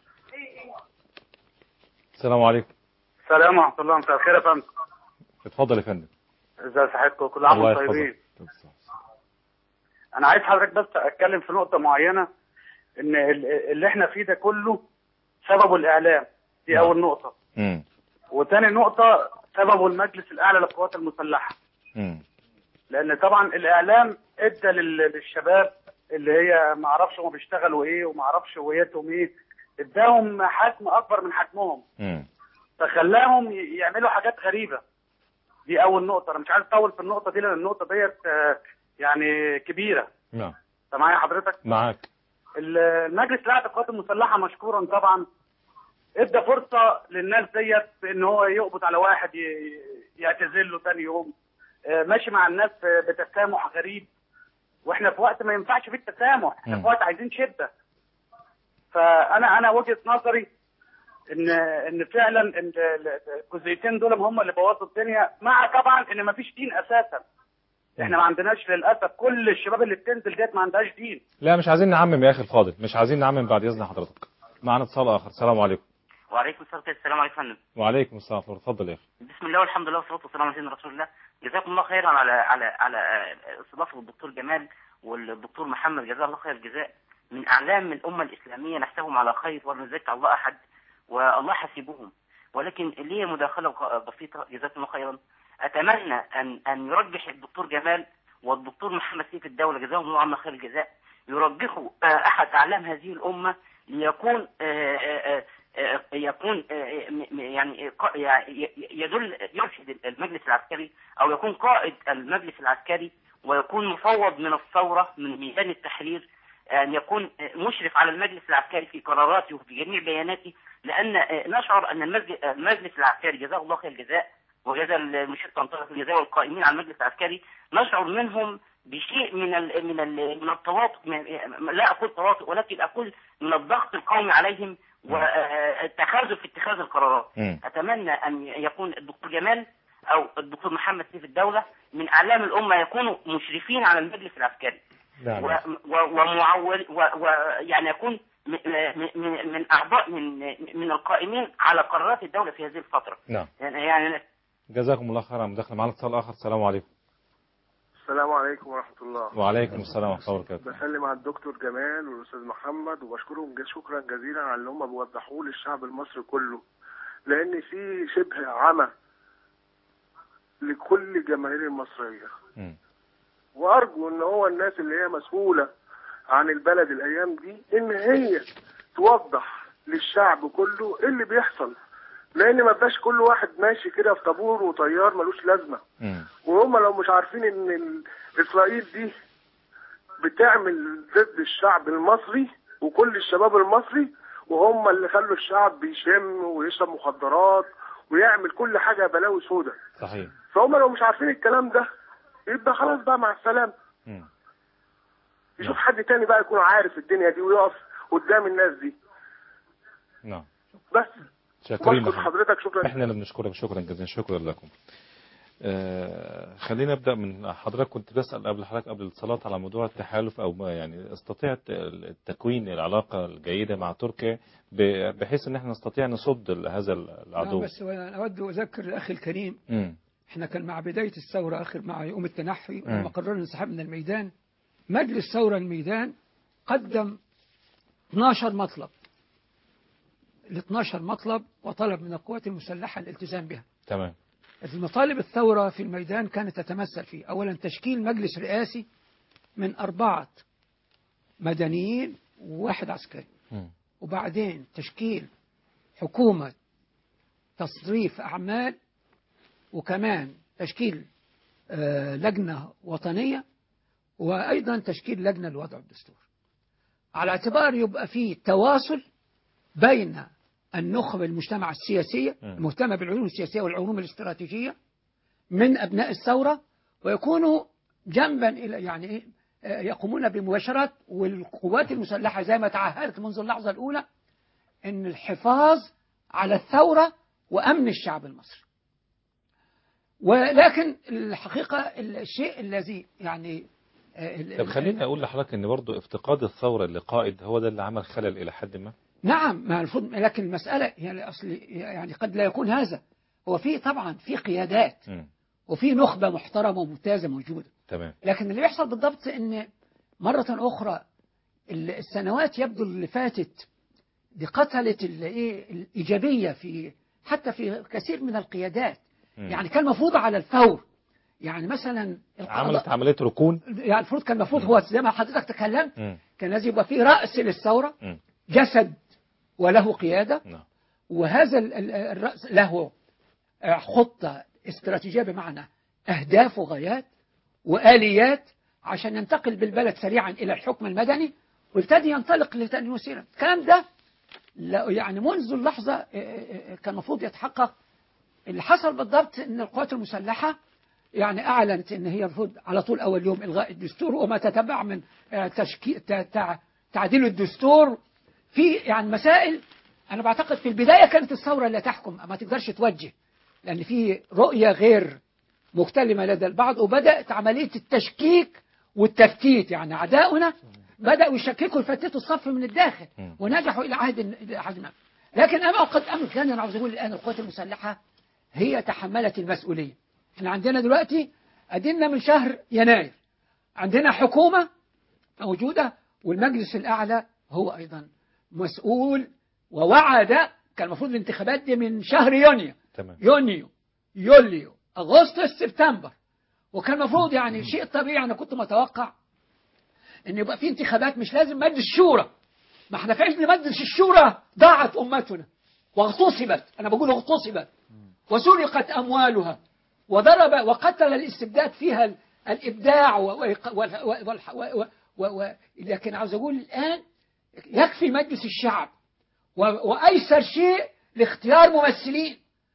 السلام عليكم السلام ورحمة الله مساء الخير يا فندم اتفضل يا فندم ازي صحتكم كل عام الله وانتم يحفظك طيبين طب صح. انا عايز حضرتك بس اتكلم في نقطة معينة ان ال- اللي احنا فيه ده كله سببه الاعلام دي نعم. اول نقطة مم. وتاني نقطة سببه المجلس الاعلى للقوات المسلحة مم. لان طبعا الاعلام ادى لل- للشباب اللي هي ما اعرفش هم بيشتغلوا ايه وما اعرفش هويتهم ايه اداهم حجم اكبر من حجمهم مم. فخلاهم ي- يعملوا حاجات غريبة دي اول نقطة انا مش عايز اطول في النقطة دي لان النقطة ديت آه، يعني كبيرة نعم انت معايا حضرتك معاك المجلس الاعلى للقوات المسلحه مشكورا طبعا ادى فرصه للناس ديت ان هو يقبض على واحد ي- يعتزل له تاني يوم آه، ماشي مع الناس بتسامح غريب واحنا في وقت ما ينفعش فيه التسامح احنا مم. في وقت عايزين شده فانا انا وجهه نظري ان ان فعلا إن ال- ال- الجزئيتين دول هم اللي بوظوا الدنيا مع طبعا ان ما فيش دين اساسا احنا ما عندناش للاسف كل الشباب اللي بتنزل ديت ما عندهاش دين لا مش عايزين نعمم يا اخي الفاضل مش عايزين نعمم بعد اذن حضرتك معنا اتصال اخر السلام عليكم وعليكم السلام السلام عليكم يا فندم وعليكم السلام ورحمة الله. اتفضل يا اخي بسم الله والحمد لله والصلاه والسلام على سيدنا رسول الله جزاكم الله خيرا على على على آه، استضافه الدكتور جمال والدكتور محمد جزاه الله خير الجزاء من اعلام الامه الاسلاميه نحسبهم على خير ولا نزكي الله احد والله حسيبهم ولكن لي مداخله بسيطه جزاكم الله خيرا اتمنى ان ان يرجح الدكتور جمال والدكتور محمد سيف الدوله جزاهم الله عنا خير الجزاء يرجحوا آه، احد اعلام هذه الامه ليكون آه، آه، آه، آه، يكون آه، م- م- يعني قا- يعني ي- يدل يرشد المجلس العسكري او يكون قائد المجلس العسكري ويكون مفوض من الثوره من ميدان التحرير ان يكون آه، مشرف على المجلس العسكري في قراراته وفي جميع بياناته لان آه، نشعر ان المجلس المجلس العسكري جزاه الله خير الجزاء وجزا المشير طنطاوي خير الجزاء والقائمين على المجلس العسكري نشعر منهم بشيء من ال من ال من التواطؤ من لا اقول تواطؤ ولكن اقول من الضغط القومي عليهم والتخاذل في اتخاذ القرارات مم. اتمنى ان يكون الدكتور جمال او الدكتور محمد سيف الدوله من اعلام الامه يكونوا مشرفين على المجلس العسكري نعم و- و- ومعول ويعني يكون م- م- من من اعضاء من من القائمين على قرارات الدوله في هذه الفتره نعم يعني يعني جزاكم الله خيرا مداخلة معنا اتصال اخر السلام عليكم السلام عليكم ورحمة الله وعليكم السلام ورحمة الله وبركاته بسلم على الدكتور جمال والأستاذ محمد وبشكرهم جز- شكرا جزيلا على اللي هم بيوضحوه للشعب المصري كله لأن في شبه عمى لكل الجماهير المصرية مم. وأرجو إن هو الناس اللي هي مسؤولة عن البلد الأيام دي إن هي توضح للشعب كله إيه اللي بيحصل لأن ما بقاش كل واحد ماشي كده في طابور وطيار ملوش لازمة مم. وهم لو مش عارفين ان ال- اسرائيل دي بتعمل ضد الشعب المصري وكل الشباب المصري وهم اللي خلوا الشعب بيشم ويشرب مخدرات ويعمل كل حاجه بلاوي سودة صحيح فهم لو مش عارفين الكلام ده يبقى خلاص بقى مع السلامه مم. يشوف حد تاني بقى يكون عارف الدنيا دي ويقف قدام الناس دي نعم بس شاكرين بشكر لحضرتك. حضرتك شكرا احنا اللي بنشكرك شكرا جزيلا شكرا لكم آه خلينا نبدا من حضرتك كنت بسال قبل حضرتك قبل الصلاه على موضوع التحالف او ما يعني استطيع التكوين العلاقه الجيده مع تركيا ب- بحيث ان احنا نستطيع نصد هذا العدو نعم، بس أنا أود أذكر الأخ الكريم مم. احنا كان مع بداية الثورة آخر مع يوم التنحي مم. لما قررنا الانسحاب من الميدان مجلس ثورة الميدان قدم 12 مطلب ال 12 مطلب وطلب من القوات المسلحة الالتزام بها تمام المطالب الثورة في الميدان كانت تتمثل في أولا تشكيل مجلس رئاسي من أربعة مدنيين وواحد عسكري مم. وبعدين تشكيل حكومة تصريف أعمال وكمان تشكيل آه، لجنة وطنية وأيضا تشكيل لجنة لوضع الدستور على اعتبار يبقى فيه تواصل بين النخب المجتمع السياسية مم. المهتمة بالعلوم السياسية والعلوم الاستراتيجية من أبناء الثورة ويكونوا جنبا إلى يعني إيه آه، يقومون بمباشرات والقوات المسلحة زي ما تعهدت منذ اللحظة الأولى أن الحفاظ على الثورة وأمن الشعب المصري ولكن الحقيقة الشيء الذي يعني آه، ال- طب خليني اقول لحضرتك ان برضو افتقاد الثوره لقائد هو ده اللي عمل خلل الى حد ما نعم ما المفروض لكن المسألة يعني أصل يعني قد لا يكون هذا هو في طبعا في قيادات مم. وفي نخبة محترمة وممتازة موجودة تمام لكن اللي بيحصل بالضبط ان مرة أخرى ال- السنوات يبدو اللي فاتت دي قتلت ال- ايه الإيجابية في حتى في كثير من القيادات مم. يعني كان مفروض على الفور يعني مثلا القضاء- عملت عمليه ركون يعني المفروض كان المفروض هو زي ما حضرتك تكلمت مم. كان لازم يبقى في رأس للثورة مم. جسد وله قيادة نعم وهذا ال- ال- الرأس له آه، خطة استراتيجية بمعنى أهداف وغايات وآليات عشان ينتقل بالبلد سريعا إلى الحكم المدني ويبتدي ينطلق لتأني وسيلة الكلام ده لا- يعني منذ اللحظة آه، آه، آه، كان المفروض يتحقق اللي حصل بالضبط ان القوات المسلحة يعني اعلنت ان هي المفروض على طول اول يوم الغاء الدستور وما تتبع من آه، تشكي... تع- تع- تعديل الدستور في يعني مسائل انا بعتقد في البداية كانت الثورة اللي تحكم ما تقدرش توجه لان في رؤية غير مكتلمة لدى البعض وبدأت عملية التشكيك والتفتيت يعني أعداؤنا بدأوا يشككوا يفتتوا الصف من الداخل مم. ونجحوا إلى عهد إلى عهد ما لكن أنا قد أمر كان أنا عاوز أقول الآن القوات المسلحة هي تحملت المسؤولية احنا عندنا دلوقتي أدينا من شهر يناير عندنا حكومة موجودة والمجلس الأعلى هو أيضا مسؤول ووعد كان المفروض الانتخابات دي من شهر يونيو تمام يونيو يوليو أغسطس سبتمبر وكان المفروض يعني شيء طبيعي أنا كنت متوقع إن يبقى في انتخابات مش لازم مجلس شورى ما احنا في عزل مجلس الشورى ضاعت أمتنا واغتصبت أنا بقول اغتصبت وسرقت أموالها وضرب وقتل الاستبداد فيها ال- الإبداع و و و و و و لكن عاوز أقول الآن يكفي مجلس الشعب و- وأيسر شيء لاختيار ممثلين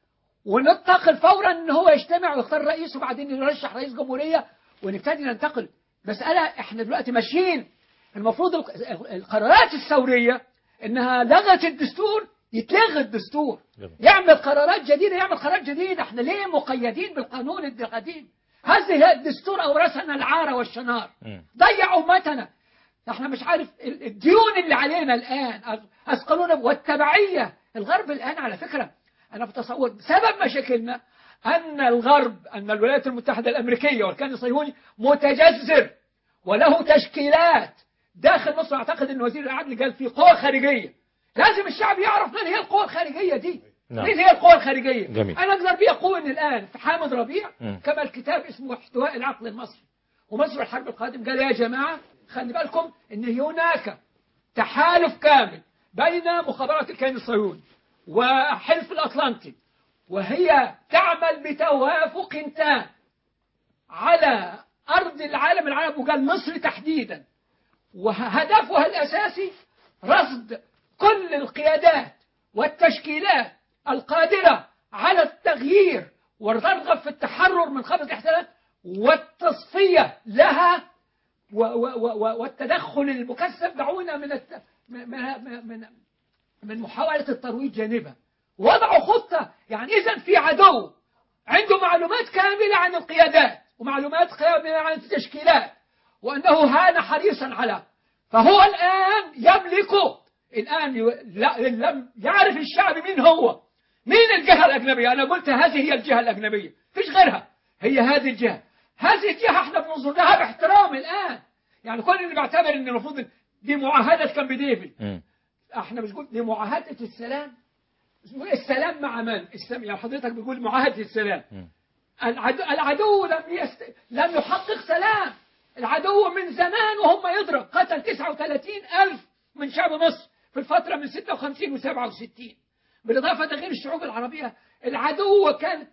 وننتقل فورا ان هو يجتمع ويختار رئيس وبعدين يرشح رئيس جمهورية ونبتدي ننتقل مسألة احنا دلوقتي ماشيين المفروض الق- القرارات الثورية انها لغت الدستور يتلغي الدستور جميل. يعمل قرارات جديدة يعمل قرارات جديدة احنا ليه مقيدين بالقانون القديم هذه الدستور أورثنا العار والشنار مم. ضيع أمتنا احنا مش عارف ال- الديون اللي علينا الآن أث- أثقلونا والتبعية الغرب الآن على فكرة أنا بتصور سبب مشاكلنا أن الغرب أن الولايات المتحدة الأمريكية والكيان الصهيوني متجذر وله تشكيلات داخل مصر أعتقد أن وزير العدل قال في قوى خارجية لازم الشعب يعرف من هي القوى الخارجية دي نعم. مين هي القوى الخارجية جميل. أنا أقدر بي أقول الآن في حامد ربيع مم. كما الكتاب اسمه احتواء العقل المصري ومصر الحرب القادم قال يا جماعة خلي بالكم أن هناك تحالف كامل بين مخابرات الكيان الصهيوني وحلف الأطلنطي وهي تعمل بتوافق تام على أرض العالم العربي وقال مصر تحديدا وهدفها الأساسي رصد كل القيادات والتشكيلات القادرة على التغيير والرغب في التحرر من خبز الاحتلال والتصفية لها و و و والتدخل المكثف دعونا من الت... من من من محاولة الترويج جانبها وضعوا خطة يعني إذا في عدو عنده معلومات كاملة عن القيادات ومعلومات كاملة عن التشكيلات وأنه هان حريصا على فهو الآن يملك الآن ي- لا لم يعرف الشعب مين هو مين الجهة الأجنبية أنا قلت هذه هي الجهة الأجنبية فيش غيرها هي هذه الجهة هذه الجهة احنا بننظر لها باحترام الآن يعني كل اللي بعتبر ان المفروض دي معاهدة كامب ديفيد مم. احنا مش قلت دي معاهدة السلام السلام مع من؟ السلام يعني حضرتك بتقول معاهدة السلام مم. العدو, العدو لم يست... لم يحقق سلام العدو من زمان وهم يضرب قتل 39 ألف من شعب مصر في الفترة من 56 و 67 بالإضافة ده غير الشعوب العربية العدو كانت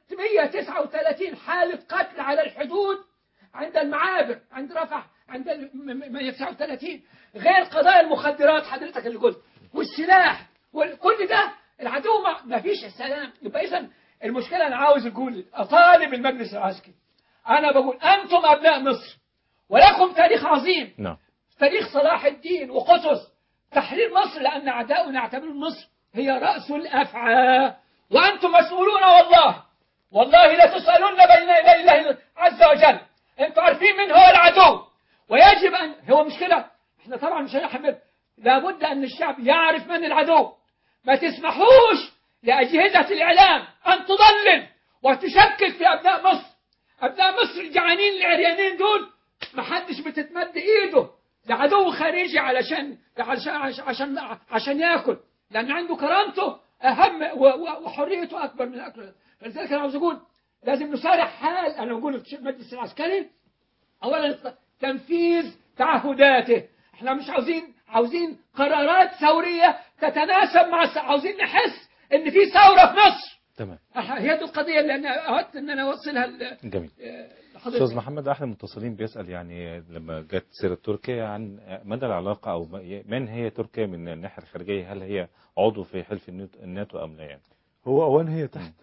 139 حالة قتل على الحدود عند المعابر عند رفح عند ال- م- م- 139 غير قضايا المخدرات حضرتك اللي قلت والسلاح وكل ده العدو ما, ما فيش سلام يبقى إذا المشكلة أنا عاوز أقول أطالب المجلس العسكري أنا بقول أنتم أبناء مصر ولكم تاريخ عظيم نعم تاريخ صلاح الدين وقطز تحرير مصر لأن أعداؤنا يعتبرون مصر هي رأس الأفعى وأنتم مسؤولون والله والله لا تسألون بين يدي الله عز وجل أنتم عارفين من هو العدو ويجب أن هو مشكلة احنا طبعا مش هنحمل لابد أن الشعب يعرف من العدو ما تسمحوش لأجهزة الإعلام أن تضلل وتشكك في أبناء مصر أبناء مصر الجعانين العريانين دول ما حدش بتتمد إيده ده عدو خارجي علشان علشان عشان عشان ياكل لأن عنده كرامته أهم و- و- وحريته أكبر من أكل فلذلك أنا عاوز أقول لازم نصارح حال أنا بقول في المجلس العسكري أولا تنفيذ تعهداته احنا مش عاوزين عاوزين قرارات ثورية تتناسب مع الس- عاوزين نحس ان في ثورة في مصر تمام أح- هي دي القضية اللي انا اردت ان انا اوصلها ل- جميل لحضرتك استاذ محمد احد المتصلين بيسال يعني لما جت سيره تركيا عن مدى العلاقه او من هي تركيا من الناحيه الخارجيه هل هي عضو في حلف النات- الناتو ام لا يعني؟ هو اولا هي تحت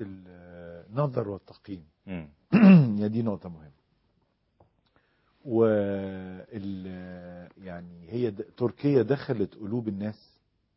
النظر والتقييم مم. يا دي نقطة مهمة وال يعني هي د- تركيا دخلت قلوب الناس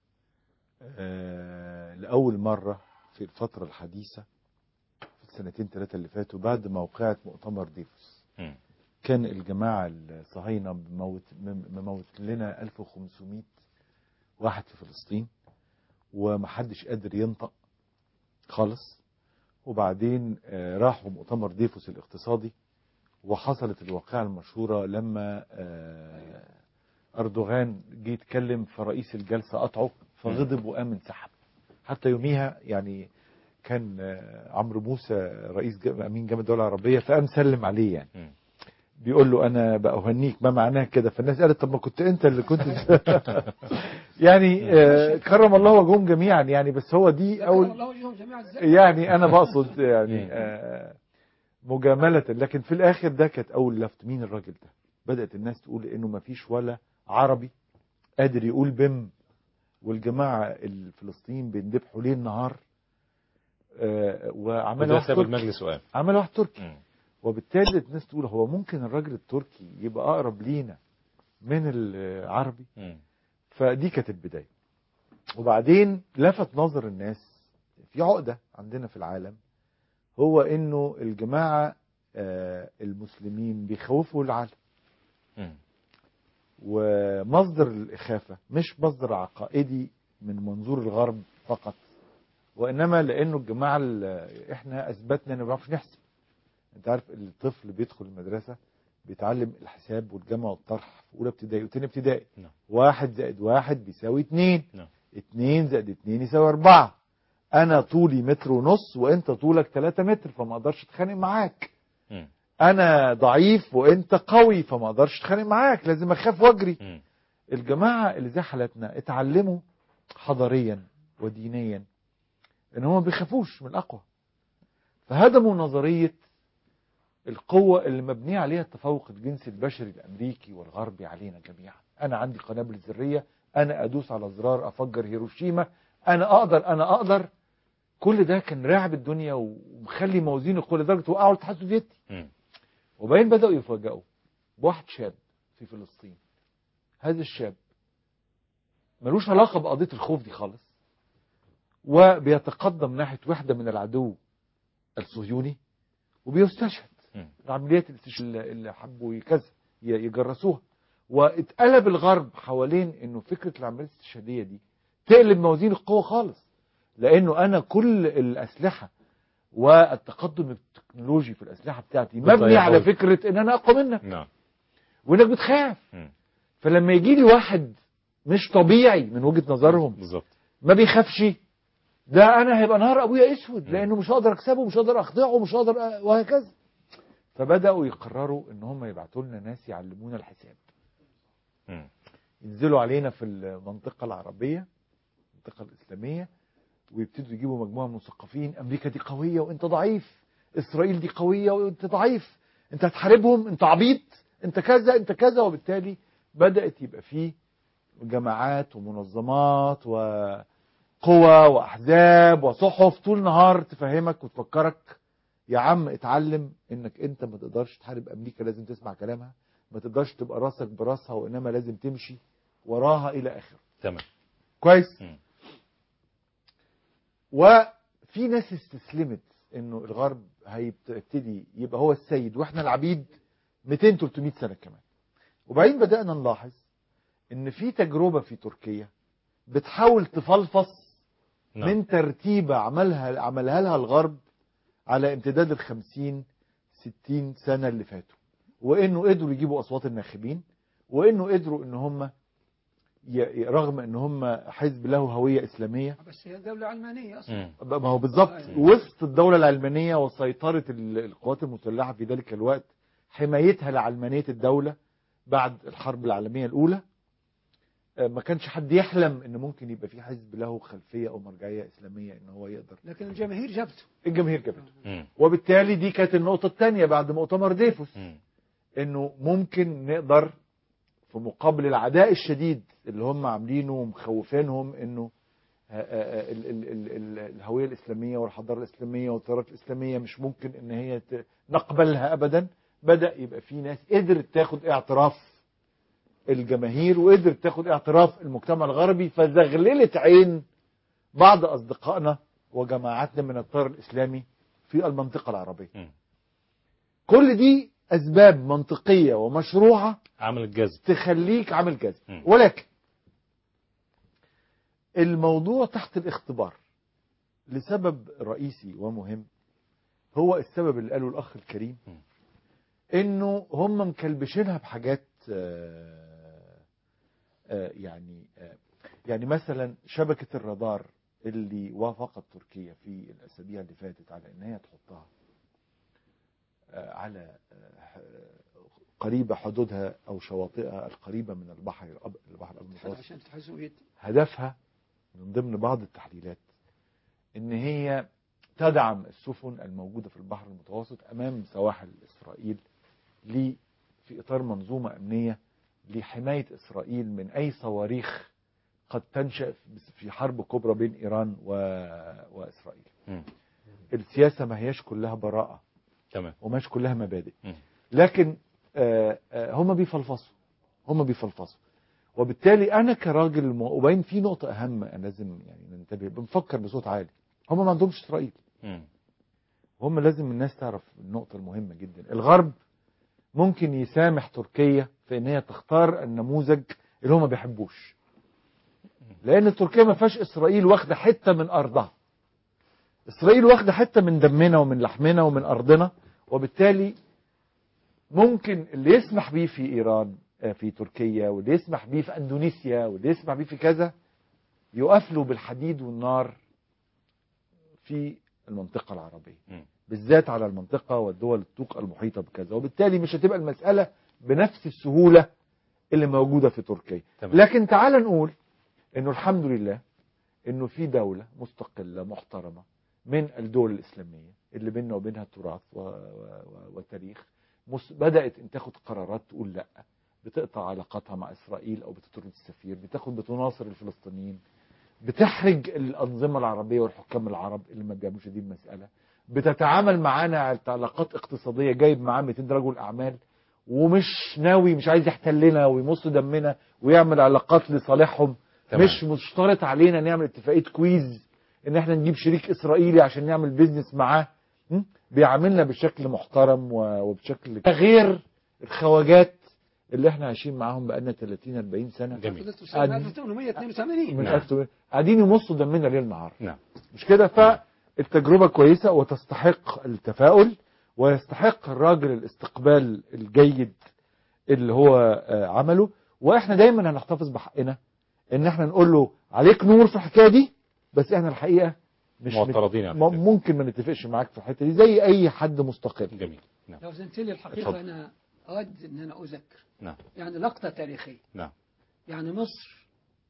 آه، لأول مرة في الفترة الحديثة في السنتين ثلاثة اللي فاتوا بعد موقعة مؤتمر ديفوس مم. كان الجماعة الصهاينة مموت مم- مموت لنا 1500 واحد في فلسطين ومحدش قادر ينطق خالص وبعدين آه، راحوا مؤتمر ديفوس الاقتصادي وحصلت الواقعة المشهورة لما آه، أردوغان جه يتكلم فرئيس الجلسة قطعه فغضب وقام انسحب حتى يوميها يعني كان آه، عمرو موسى رئيس ج- أمين جامعة الدول العربية فقام سلم عليه يعني مم. بيقول له انا بأهنيك ما معناه كده فالناس قالت طب ما كنت انت اللي كنت يعني آه، كرم الله وجههم جميعا يعني بس هو دي اول الله وجههم جميعا ازاي يعني انا بقصد يعني آه، مجاملة لكن في الاخر ده كانت اول لفت مين الراجل ده بدأت الناس تقول انه ما فيش ولا عربي قادر يقول بم والجماعة الفلسطينيين بيندبحوا ليل نهار آه، وعمل وده واحد ساب تركي المجلس وقام عمل واحد تركي مم. وبالتالي الناس تقول هو ممكن الراجل التركي يبقى اقرب لينا من العربي مم. فدي كانت البدايه وبعدين لفت نظر الناس في عقده عندنا في العالم هو انه الجماعه آه، المسلمين بيخوفوا العالم مم. ومصدر الإخافة مش مصدر عقائدي من منظور الغرب فقط وانما لانه الجماعه ال- احنا اثبتنا ان ما بنعرفش نحسب انت عارف الطفل بيدخل المدرسه بيتعلم الحساب والجمع والطرح في اولى ابتدائي وتاني ابتدائي نعم. واحد زائد واحد بيساوي اتنين نعم. اتنين زائد اتنين يساوي اربعة انا طولي متر ونص وانت طولك تلاتة متر فما اقدرش اتخانق معاك مم. انا ضعيف وانت قوي فما اقدرش اتخانق معاك لازم اخاف واجري مم. الجماعه اللي زي حالتنا اتعلموا حضاريا ودينيا ان هم ما بيخافوش من الاقوى فهدموا نظريه القوه اللي مبنيه عليها التفوق الجنسي البشري الامريكي والغربي علينا جميعا انا عندي قنابل ذريه انا ادوس على زرار افجر هيروشيما انا اقدر انا اقدر كل ده كان راعب الدنيا ومخلي موازين القوه لدرجه وقعوا الاتحاد السوفيتي مم. وبعدين بدأوا يفاجئوا بواحد شاب في فلسطين هذا الشاب ملوش علاقة بقضية الخوف دي خالص وبيتقدم ناحية وحدة من العدو الصهيوني وبيستشهد مم. العمليات الاستشهاد اللي حبوا كذا يجرسوها واتقلب الغرب حوالين انه فكرة العمليات الاستشهادية دي تقلب موازين القوة خالص لانه انا كل الاسلحة والتقدم التكنولوجي في الاسلحه بتاعتي مبني بتضيعه. على فكره ان انا اقوى منك نعم وانك بتخاف مم. فلما يجي لي واحد مش طبيعي من وجهه نظرهم بالظبط ما بيخافش ده انا هيبقى نهار ابويا اسود لانه مش هقدر اكسبه مش هقدر اخضعه مش هقدر أ- وهكذا فبداوا يقرروا ان هم يبعتوا لنا ناس يعلمونا الحساب مم. ينزلوا علينا في المنطقه العربيه المنطقه الاسلاميه ويبتدوا يجيبوا مجموعه من المثقفين امريكا دي قويه وانت ضعيف اسرائيل دي قويه وانت ضعيف انت هتحاربهم انت عبيط انت كذا انت كذا وبالتالي بدات يبقى فيه جماعات ومنظمات وقوى واحزاب وصحف طول نهار تفهمك وتفكرك يا عم اتعلم انك انت ما تقدرش تحارب امريكا لازم تسمع كلامها ما تقدرش تبقى راسك براسها وانما لازم تمشي وراها الى اخره تمام كويس مم. وفي ناس استسلمت انه الغرب هيبتدي يبقى هو السيد واحنا العبيد 200 300 سنه كمان وبعدين بدانا نلاحظ ان في تجربه في تركيا بتحاول تفلفص نعم. من ترتيبه عملها عملها لها الغرب على امتداد ال 50 60 سنه اللي فاتوا وانه قدروا يجيبوا اصوات الناخبين وانه قدروا ان هم ي- رغم ان هم حزب له هويه اسلاميه بس هي دولة علمانية أصلا مم. ما هو بالظبط وسط الدولة العلمانية وسيطرة ال- القوات المسلحة في ذلك الوقت حمايتها لعلمانية الدولة بعد الحرب العالمية الأولى آه، ما كانش حد يحلم ان ممكن يبقى في حزب له خلفية او مرجعية اسلامية ان هو يقدر لكن الجماهير جابته الجماهير جابته مم. وبالتالي دي كانت النقطة الثانية بعد مؤتمر ديفوس مم. انه ممكن نقدر في مقابل العداء الشديد اللي هم عاملينه ومخوفينهم انه آه، آه، ال- ال- ال- ال- الهويه الاسلاميه والحضاره الاسلاميه والتيارات الاسلاميه مش ممكن ان هي ت- نقبلها ابدا بدا يبقى في ناس قدرت تاخد اعتراف الجماهير وقدرت تاخد اعتراف المجتمع الغربي فزغللت عين بعض اصدقائنا وجماعاتنا من التيار الاسلامي في المنطقه العربيه مم. كل دي اسباب منطقيه ومشروعه عمل الجذب تخليك عامل كذا مم. ولكن الموضوع تحت الاختبار لسبب رئيسي ومهم هو السبب اللي قاله الاخ الكريم مم. انه هم مكلبشينها بحاجات آه، آه، يعني آه، يعني مثلا شبكه الرادار اللي وافقت تركيا في الاسابيع اللي فاتت على ان هي تحطها آه، على آه، قريبة حدودها أو شواطئها القريبة من البحر الأب- البحر المتوسط عشان الاتحاد السوفيتي هدفها من ضمن بعض التحليلات إن هي تدعم السفن الموجودة في البحر المتوسط أمام سواحل إسرائيل لي في إطار منظومة أمنية لحماية إسرائيل من أي صواريخ قد تنشأ في حرب كبرى بين إيران و... وإسرائيل مم. السياسة ما هياش كلها براءة تمام وماش كلها مبادئ مم. لكن آه، آه، هم بيفلفصوا هم بيفلفصوا وبالتالي انا كراجل م- وبعدين في نقطه اهم أنا لازم يعني ننتبه بنفكر بصوت عالي هم ما عندهمش اسرائيل مم. هم لازم الناس تعرف النقطه المهمه جدا الغرب ممكن يسامح تركيا في ان هي تختار النموذج اللي هم ما بيحبوش لان تركيا ما فيهاش اسرائيل واخده حته من ارضها اسرائيل واخده حته من دمنا ومن لحمنا ومن ارضنا وبالتالي ممكن اللي يسمح بيه في ايران آه، في تركيا واللي يسمح بيه في اندونيسيا واللي يسمح بيه في كذا يقف له بالحديد والنار في المنطقه العربيه مم. بالذات على المنطقه والدول الطوق المحيطه بكذا وبالتالي مش هتبقى المساله بنفس السهوله اللي موجوده في تركيا تمام. لكن تعال نقول انه الحمد لله انه في دوله مستقله محترمه من الدول الاسلاميه اللي بيننا وبينها تراث و... و... و... وتاريخ مس... بدات ان تاخد قرارات تقول لا بتقطع علاقاتها مع اسرائيل او بتطرد السفير بتاخد بتناصر الفلسطينيين بتحرج الانظمه العربيه والحكام العرب اللي ما بيعملوش دي المساله بتتعامل معانا على علاقات اقتصاديه جايب معاه 200 رجل اعمال ومش ناوي مش عايز يحتلنا ويمص دمنا ويعمل علاقات لصالحهم تمام. مش مشترط علينا نعمل اتفاقيه كويز ان احنا نجيب شريك اسرائيلي عشان نعمل بيزنس معاه م? بيعاملنا بشكل محترم و- وبشكل غير الخواجات اللي احنا عايشين معاهم بقالنا 30 40 سنه جميل فضلت سنة 1882 من نعم. 1800 قاعدين يمصوا دمنا ليل نهار نعم مش كده فالتجربة كويسة وتستحق التفاؤل ويستحق الراجل الاستقبال الجيد اللي هو آه، عمله واحنا دايما هنحتفظ بحقنا ان احنا نقول له عليك نور في الحكايه دي بس احنا الحقيقه مش معترضين على م- الحكاية. ممكن ما نتفقش معاك في الحته دي زي اي حد مستقل جميل نعم لو زنت لي الحقيقة اتفضل. أنا أود أن أنا أذكر نعم يعني لقطة تاريخية نعم يعني مصر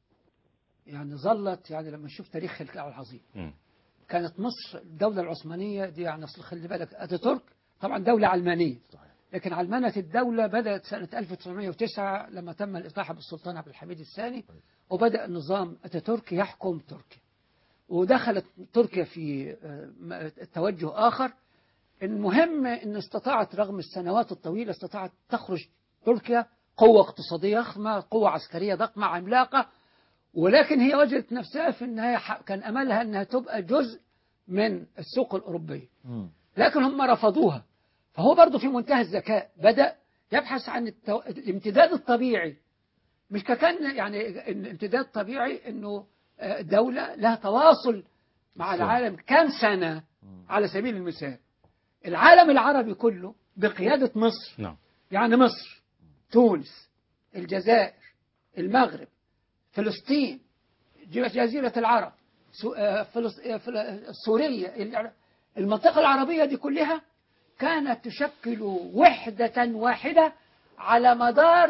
يعني ظلت يعني لما نشوف تاريخ الكعبة العظيم مم. كانت مصر الدولة العثمانية دي يعني أصل خلي بالك أتاتورك طبعا دولة علمانية لكن علمانة الدولة بدأت سنة 1909 لما تم الإطاحة بالسلطان عبد الحميد الثاني وبدأ النظام أتاتورك يحكم تركيا ودخلت تركيا في آه، م- توجه آخر المهم أن استطاعت رغم السنوات الطويلة استطاعت تخرج تركيا قوة اقتصادية ضخمة قوة عسكرية ضخمة عملاقة ولكن هي وجدت نفسها في النهاية ح- كان أملها أنها تبقى جزء من السوق الأوروبية مم. لكن هم رفضوها فهو برضه في منتهى الذكاء بدأ يبحث عن التو... الامتداد الطبيعي مش كان يعني الامتداد الطبيعي انه آه، دولة لها تواصل مع سنة. العالم كم سنة على سبيل المثال العالم العربي كله بقيادة مصر نعم يعني مصر تونس الجزائر المغرب فلسطين جزيرة العرب سو- آه، فلس- آه، فل- سوريا الع- المنطقة العربية دي كلها كانت تشكل وحدة واحدة على مدار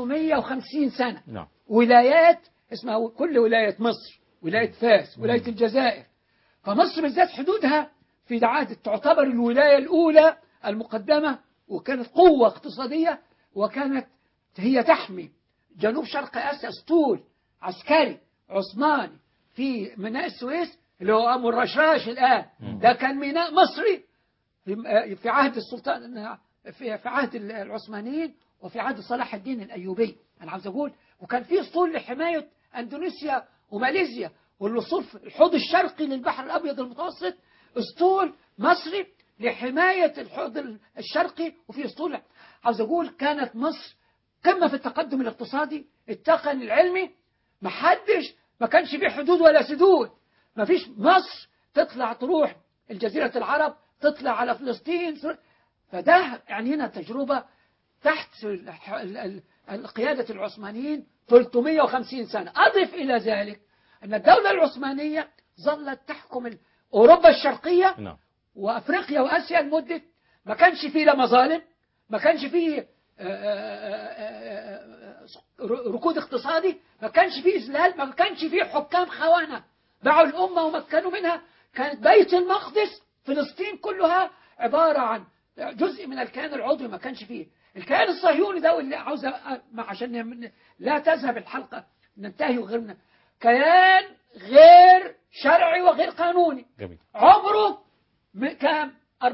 350 سنة نعم ولايات اسمها كل ولاية مصر ولاية فاس ولاية الجزائر فمصر بالذات حدودها في عهد تعتبر الولاية الأولى المقدمة وكانت قوة اقتصادية وكانت هي تحمي جنوب شرق آسيا اسطول عسكري عثماني في ميناء السويس اللي هو أبو الرشراش الآن ده كان ميناء مصري في في عهد السلطان في في عهد العثمانيين وفي عهد صلاح الدين الايوبي انا عاوز اقول وكان في اسطول لحمايه اندونيسيا وماليزيا والوصول في الحوض الشرقي للبحر الابيض المتوسط اسطول مصري لحمايه الحوض الشرقي وفي اسطول عاوز اقول كانت مصر قمه في التقدم الاقتصادي التقني العلمي ما حدش ما كانش فيه حدود ولا سدود ما فيش مصر تطلع تروح الجزيرة العرب تطلع على فلسطين فده يعني هنا تجربة تحت ال- ال- ال- قيادة العثمانيين 350 سنة أضف إلى ذلك أن الدولة العثمانية ظلت تحكم ال- أوروبا الشرقية نعم وافريقيا واسيا لمده ما كانش فيه لا مظالم ما كانش فيه آه، آه، آه، آه، ركود اقتصادي ما كانش فيه اذلال ما كانش فيه حكام خونه باعوا الامه ومكنوا منها كانت بيت المقدس فلسطين كلها عباره عن جزء من الكيان العضوي ما كانش فيه الكيان الصهيوني ده اللي عاوز أ- ما عشان ي- لا تذهب الحلقه ننتهي وغيرنا كيان غير شرعي وغير قانوني جميل عمره م- كام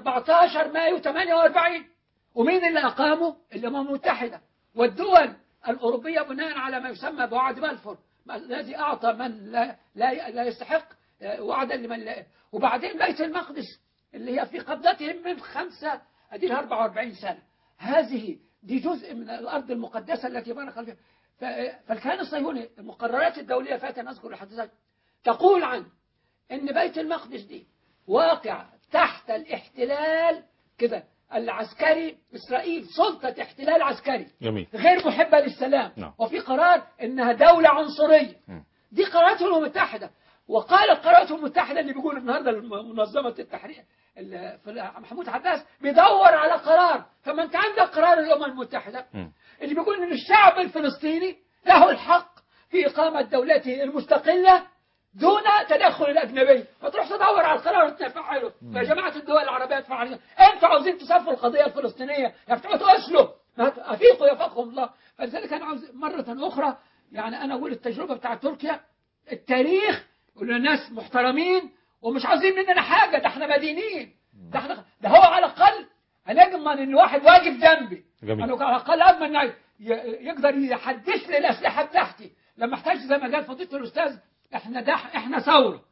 14 مايو 48 ومين اللي أقامه الأمم المتحدة والدول الأوروبية بناء على ما يسمى بوعد بلفور ما- الذي أعطى من لا, لا, لا يستحق آه، وعدا لمن لا وبعدين بيت المقدس اللي هي في قبضتهم من خمسة أديلها 44 سنة هذه دي جزء من الأرض المقدسة التي بارك الله فيها ف- فالكيان الصهيوني المقررات الدولية فاتن أذكر لحضرتك تقول عن ان بيت المقدس دي واقع تحت الاحتلال كده العسكري إسرائيل سلطة احتلال عسكري جميل غير محبة للسلام نعم. وفي قرار إنها دولة عنصرية مم. دي قرارات الأمم المتحدة وقالت قرارات الأمم المتحدة اللي بيقول النهاردة منظمة التحرير ال- في- محمود عباس بيدور على قرار فما أنت عندك قرار الأمم المتحدة مم. اللي اللي بيقول إن الشعب الفلسطيني له الحق في إقامة دولته المستقلة دون تدخل الأجنبي فتروح تدور على القرار وتفعله يا جماعة الدول العربية تفعلوا أنتوا عاوزين تصفوا القضية الفلسطينية يا بتوع أسلوا أفيقوا يفقهم الله فلذلك أنا عاوز مرة أخرى يعني أنا أقول التجربة بتاع تركيا التاريخ يقول لنا ناس محترمين ومش عاوزين مننا حاجة ده احنا مدينين ده احنا ده هو على الأقل أنا أضمن إن واحد واقف جنبي جميل. أنا على الأقل أضمن إنه ي- يقدر يحدث لي الأسلحة بتاعتي لما احتاج زي ما قال فضيلة الأستاذ احنا ده احنا ثورة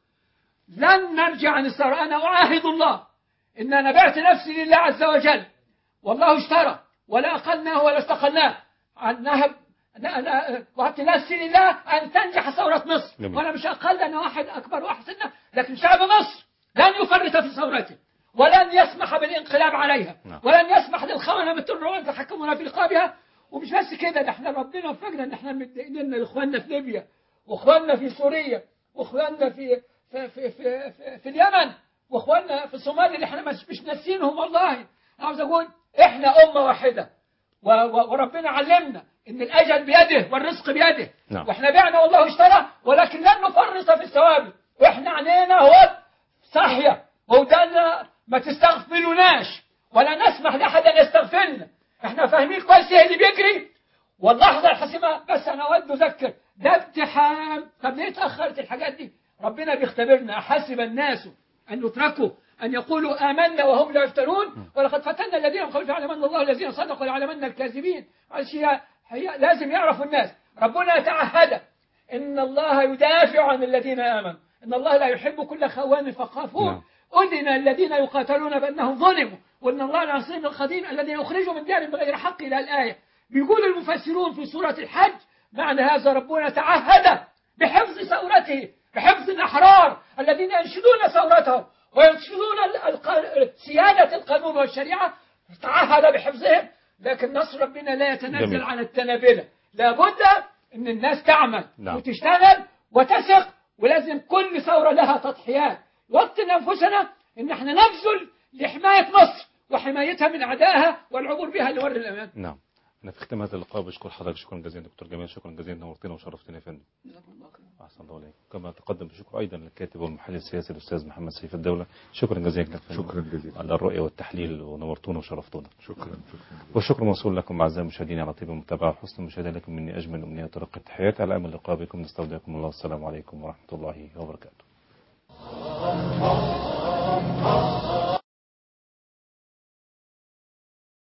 لن نرجع عن الثورة أنا أعاهد الله إن أنا بعت نفسي لله عز وجل والله اشترى ولا أقلناه ولا استقلناه عن نهب أنا أنا وهبت نفسي لله أن تنجح ثورة مصر جميل. وأنا مش أقل أنا واحد أكبر واحد سنا لكن شعب مصر لن يفرط في ثورته ولن يسمح بالانقلاب عليها نعم. ولن يسمح للخونة مثل الرومان يتحكمون في رقابها ومش بس كده ده احنا ربنا وفقنا ان احنا مدينين لنا لاخواننا في ليبيا واخواننا في سوريا واخواننا في في في في, في, في اليمن واخواننا في الصومال اللي احنا مش, مش ناسينهم والله انا عاوز اقول احنا امه واحده و و وربنا علمنا ان الاجل بيده والرزق بيده نعم. واحنا بعنا والله اشترى ولكن لن نفرط في الثواب واحنا عينينا هو صاحيه ودانا ما تستغفلوناش ولا نسمح لاحد ان يستغفلنا احنا فاهمين كويس ايه اللي بيجري واللحظه الحاسمه بس انا اود اذكر ده امتحان طب ليه اتاخرت الحاجات دي ربنا بيختبرنا احسب الناس ان يتركوا ان يقولوا امنا وهم لا يفتنون ولقد فتنا الذين من قبل فيعلمن الله الذين صدقوا ويعلمن الكاذبين معلش هي هي لازم يعرفوا الناس ربنا تعهد ان الله يدافع عن الذين امنوا ان الله لا يحب كل خوان فخافون نعم. أذن الذين يقاتلون بأنهم ظلموا وأن الله العظيم القديم الذين يخرجوا من ديارهم بغير حق إلى الآية بيقول المفسرون في سورة الحج معنى هذا ربنا تعهد بحفظ ثورته بحفظ الأحرار الذين ينشدون ثورتهم وينشدون ال- الق- سيادة القانون والشريعة تعهد بحفظهم لكن نصر ربنا لا يتنزل جميل. على التنابلة لابد أن الناس تعمل نعم. وتشتغل وتثق ولازم كل ثورة لها تضحيات وقتنا أنفسنا إن احنا نبذل لحماية مصر وحمايتها من أعدائها والعبور بها لور الأمان نعم أنا في ختام هذا اللقاء بشكر حضرتك شكرا جزيلا دكتور جمال شكرا جزيلا نورتنا وشرفتنا يا فندم أحسن الله عليك كما تقدم بشكر أيضا للكاتب والمحلل السياسي الأستاذ محمد سيف الدولة شكرا جزيلا لك فندم. شكرا جزيلا. على الرؤية والتحليل ونورتونا وشرفتونا شكرا شكرا والشكر موصول لكم أعزائي المشاهدين على طيب المتابعة وحسن المشاهدة لكم مني أجمل أمنيات ورقة التحيات على أمل اللقاء بكم نستودعكم الله السلام عليكم ورحمة الله وبركاته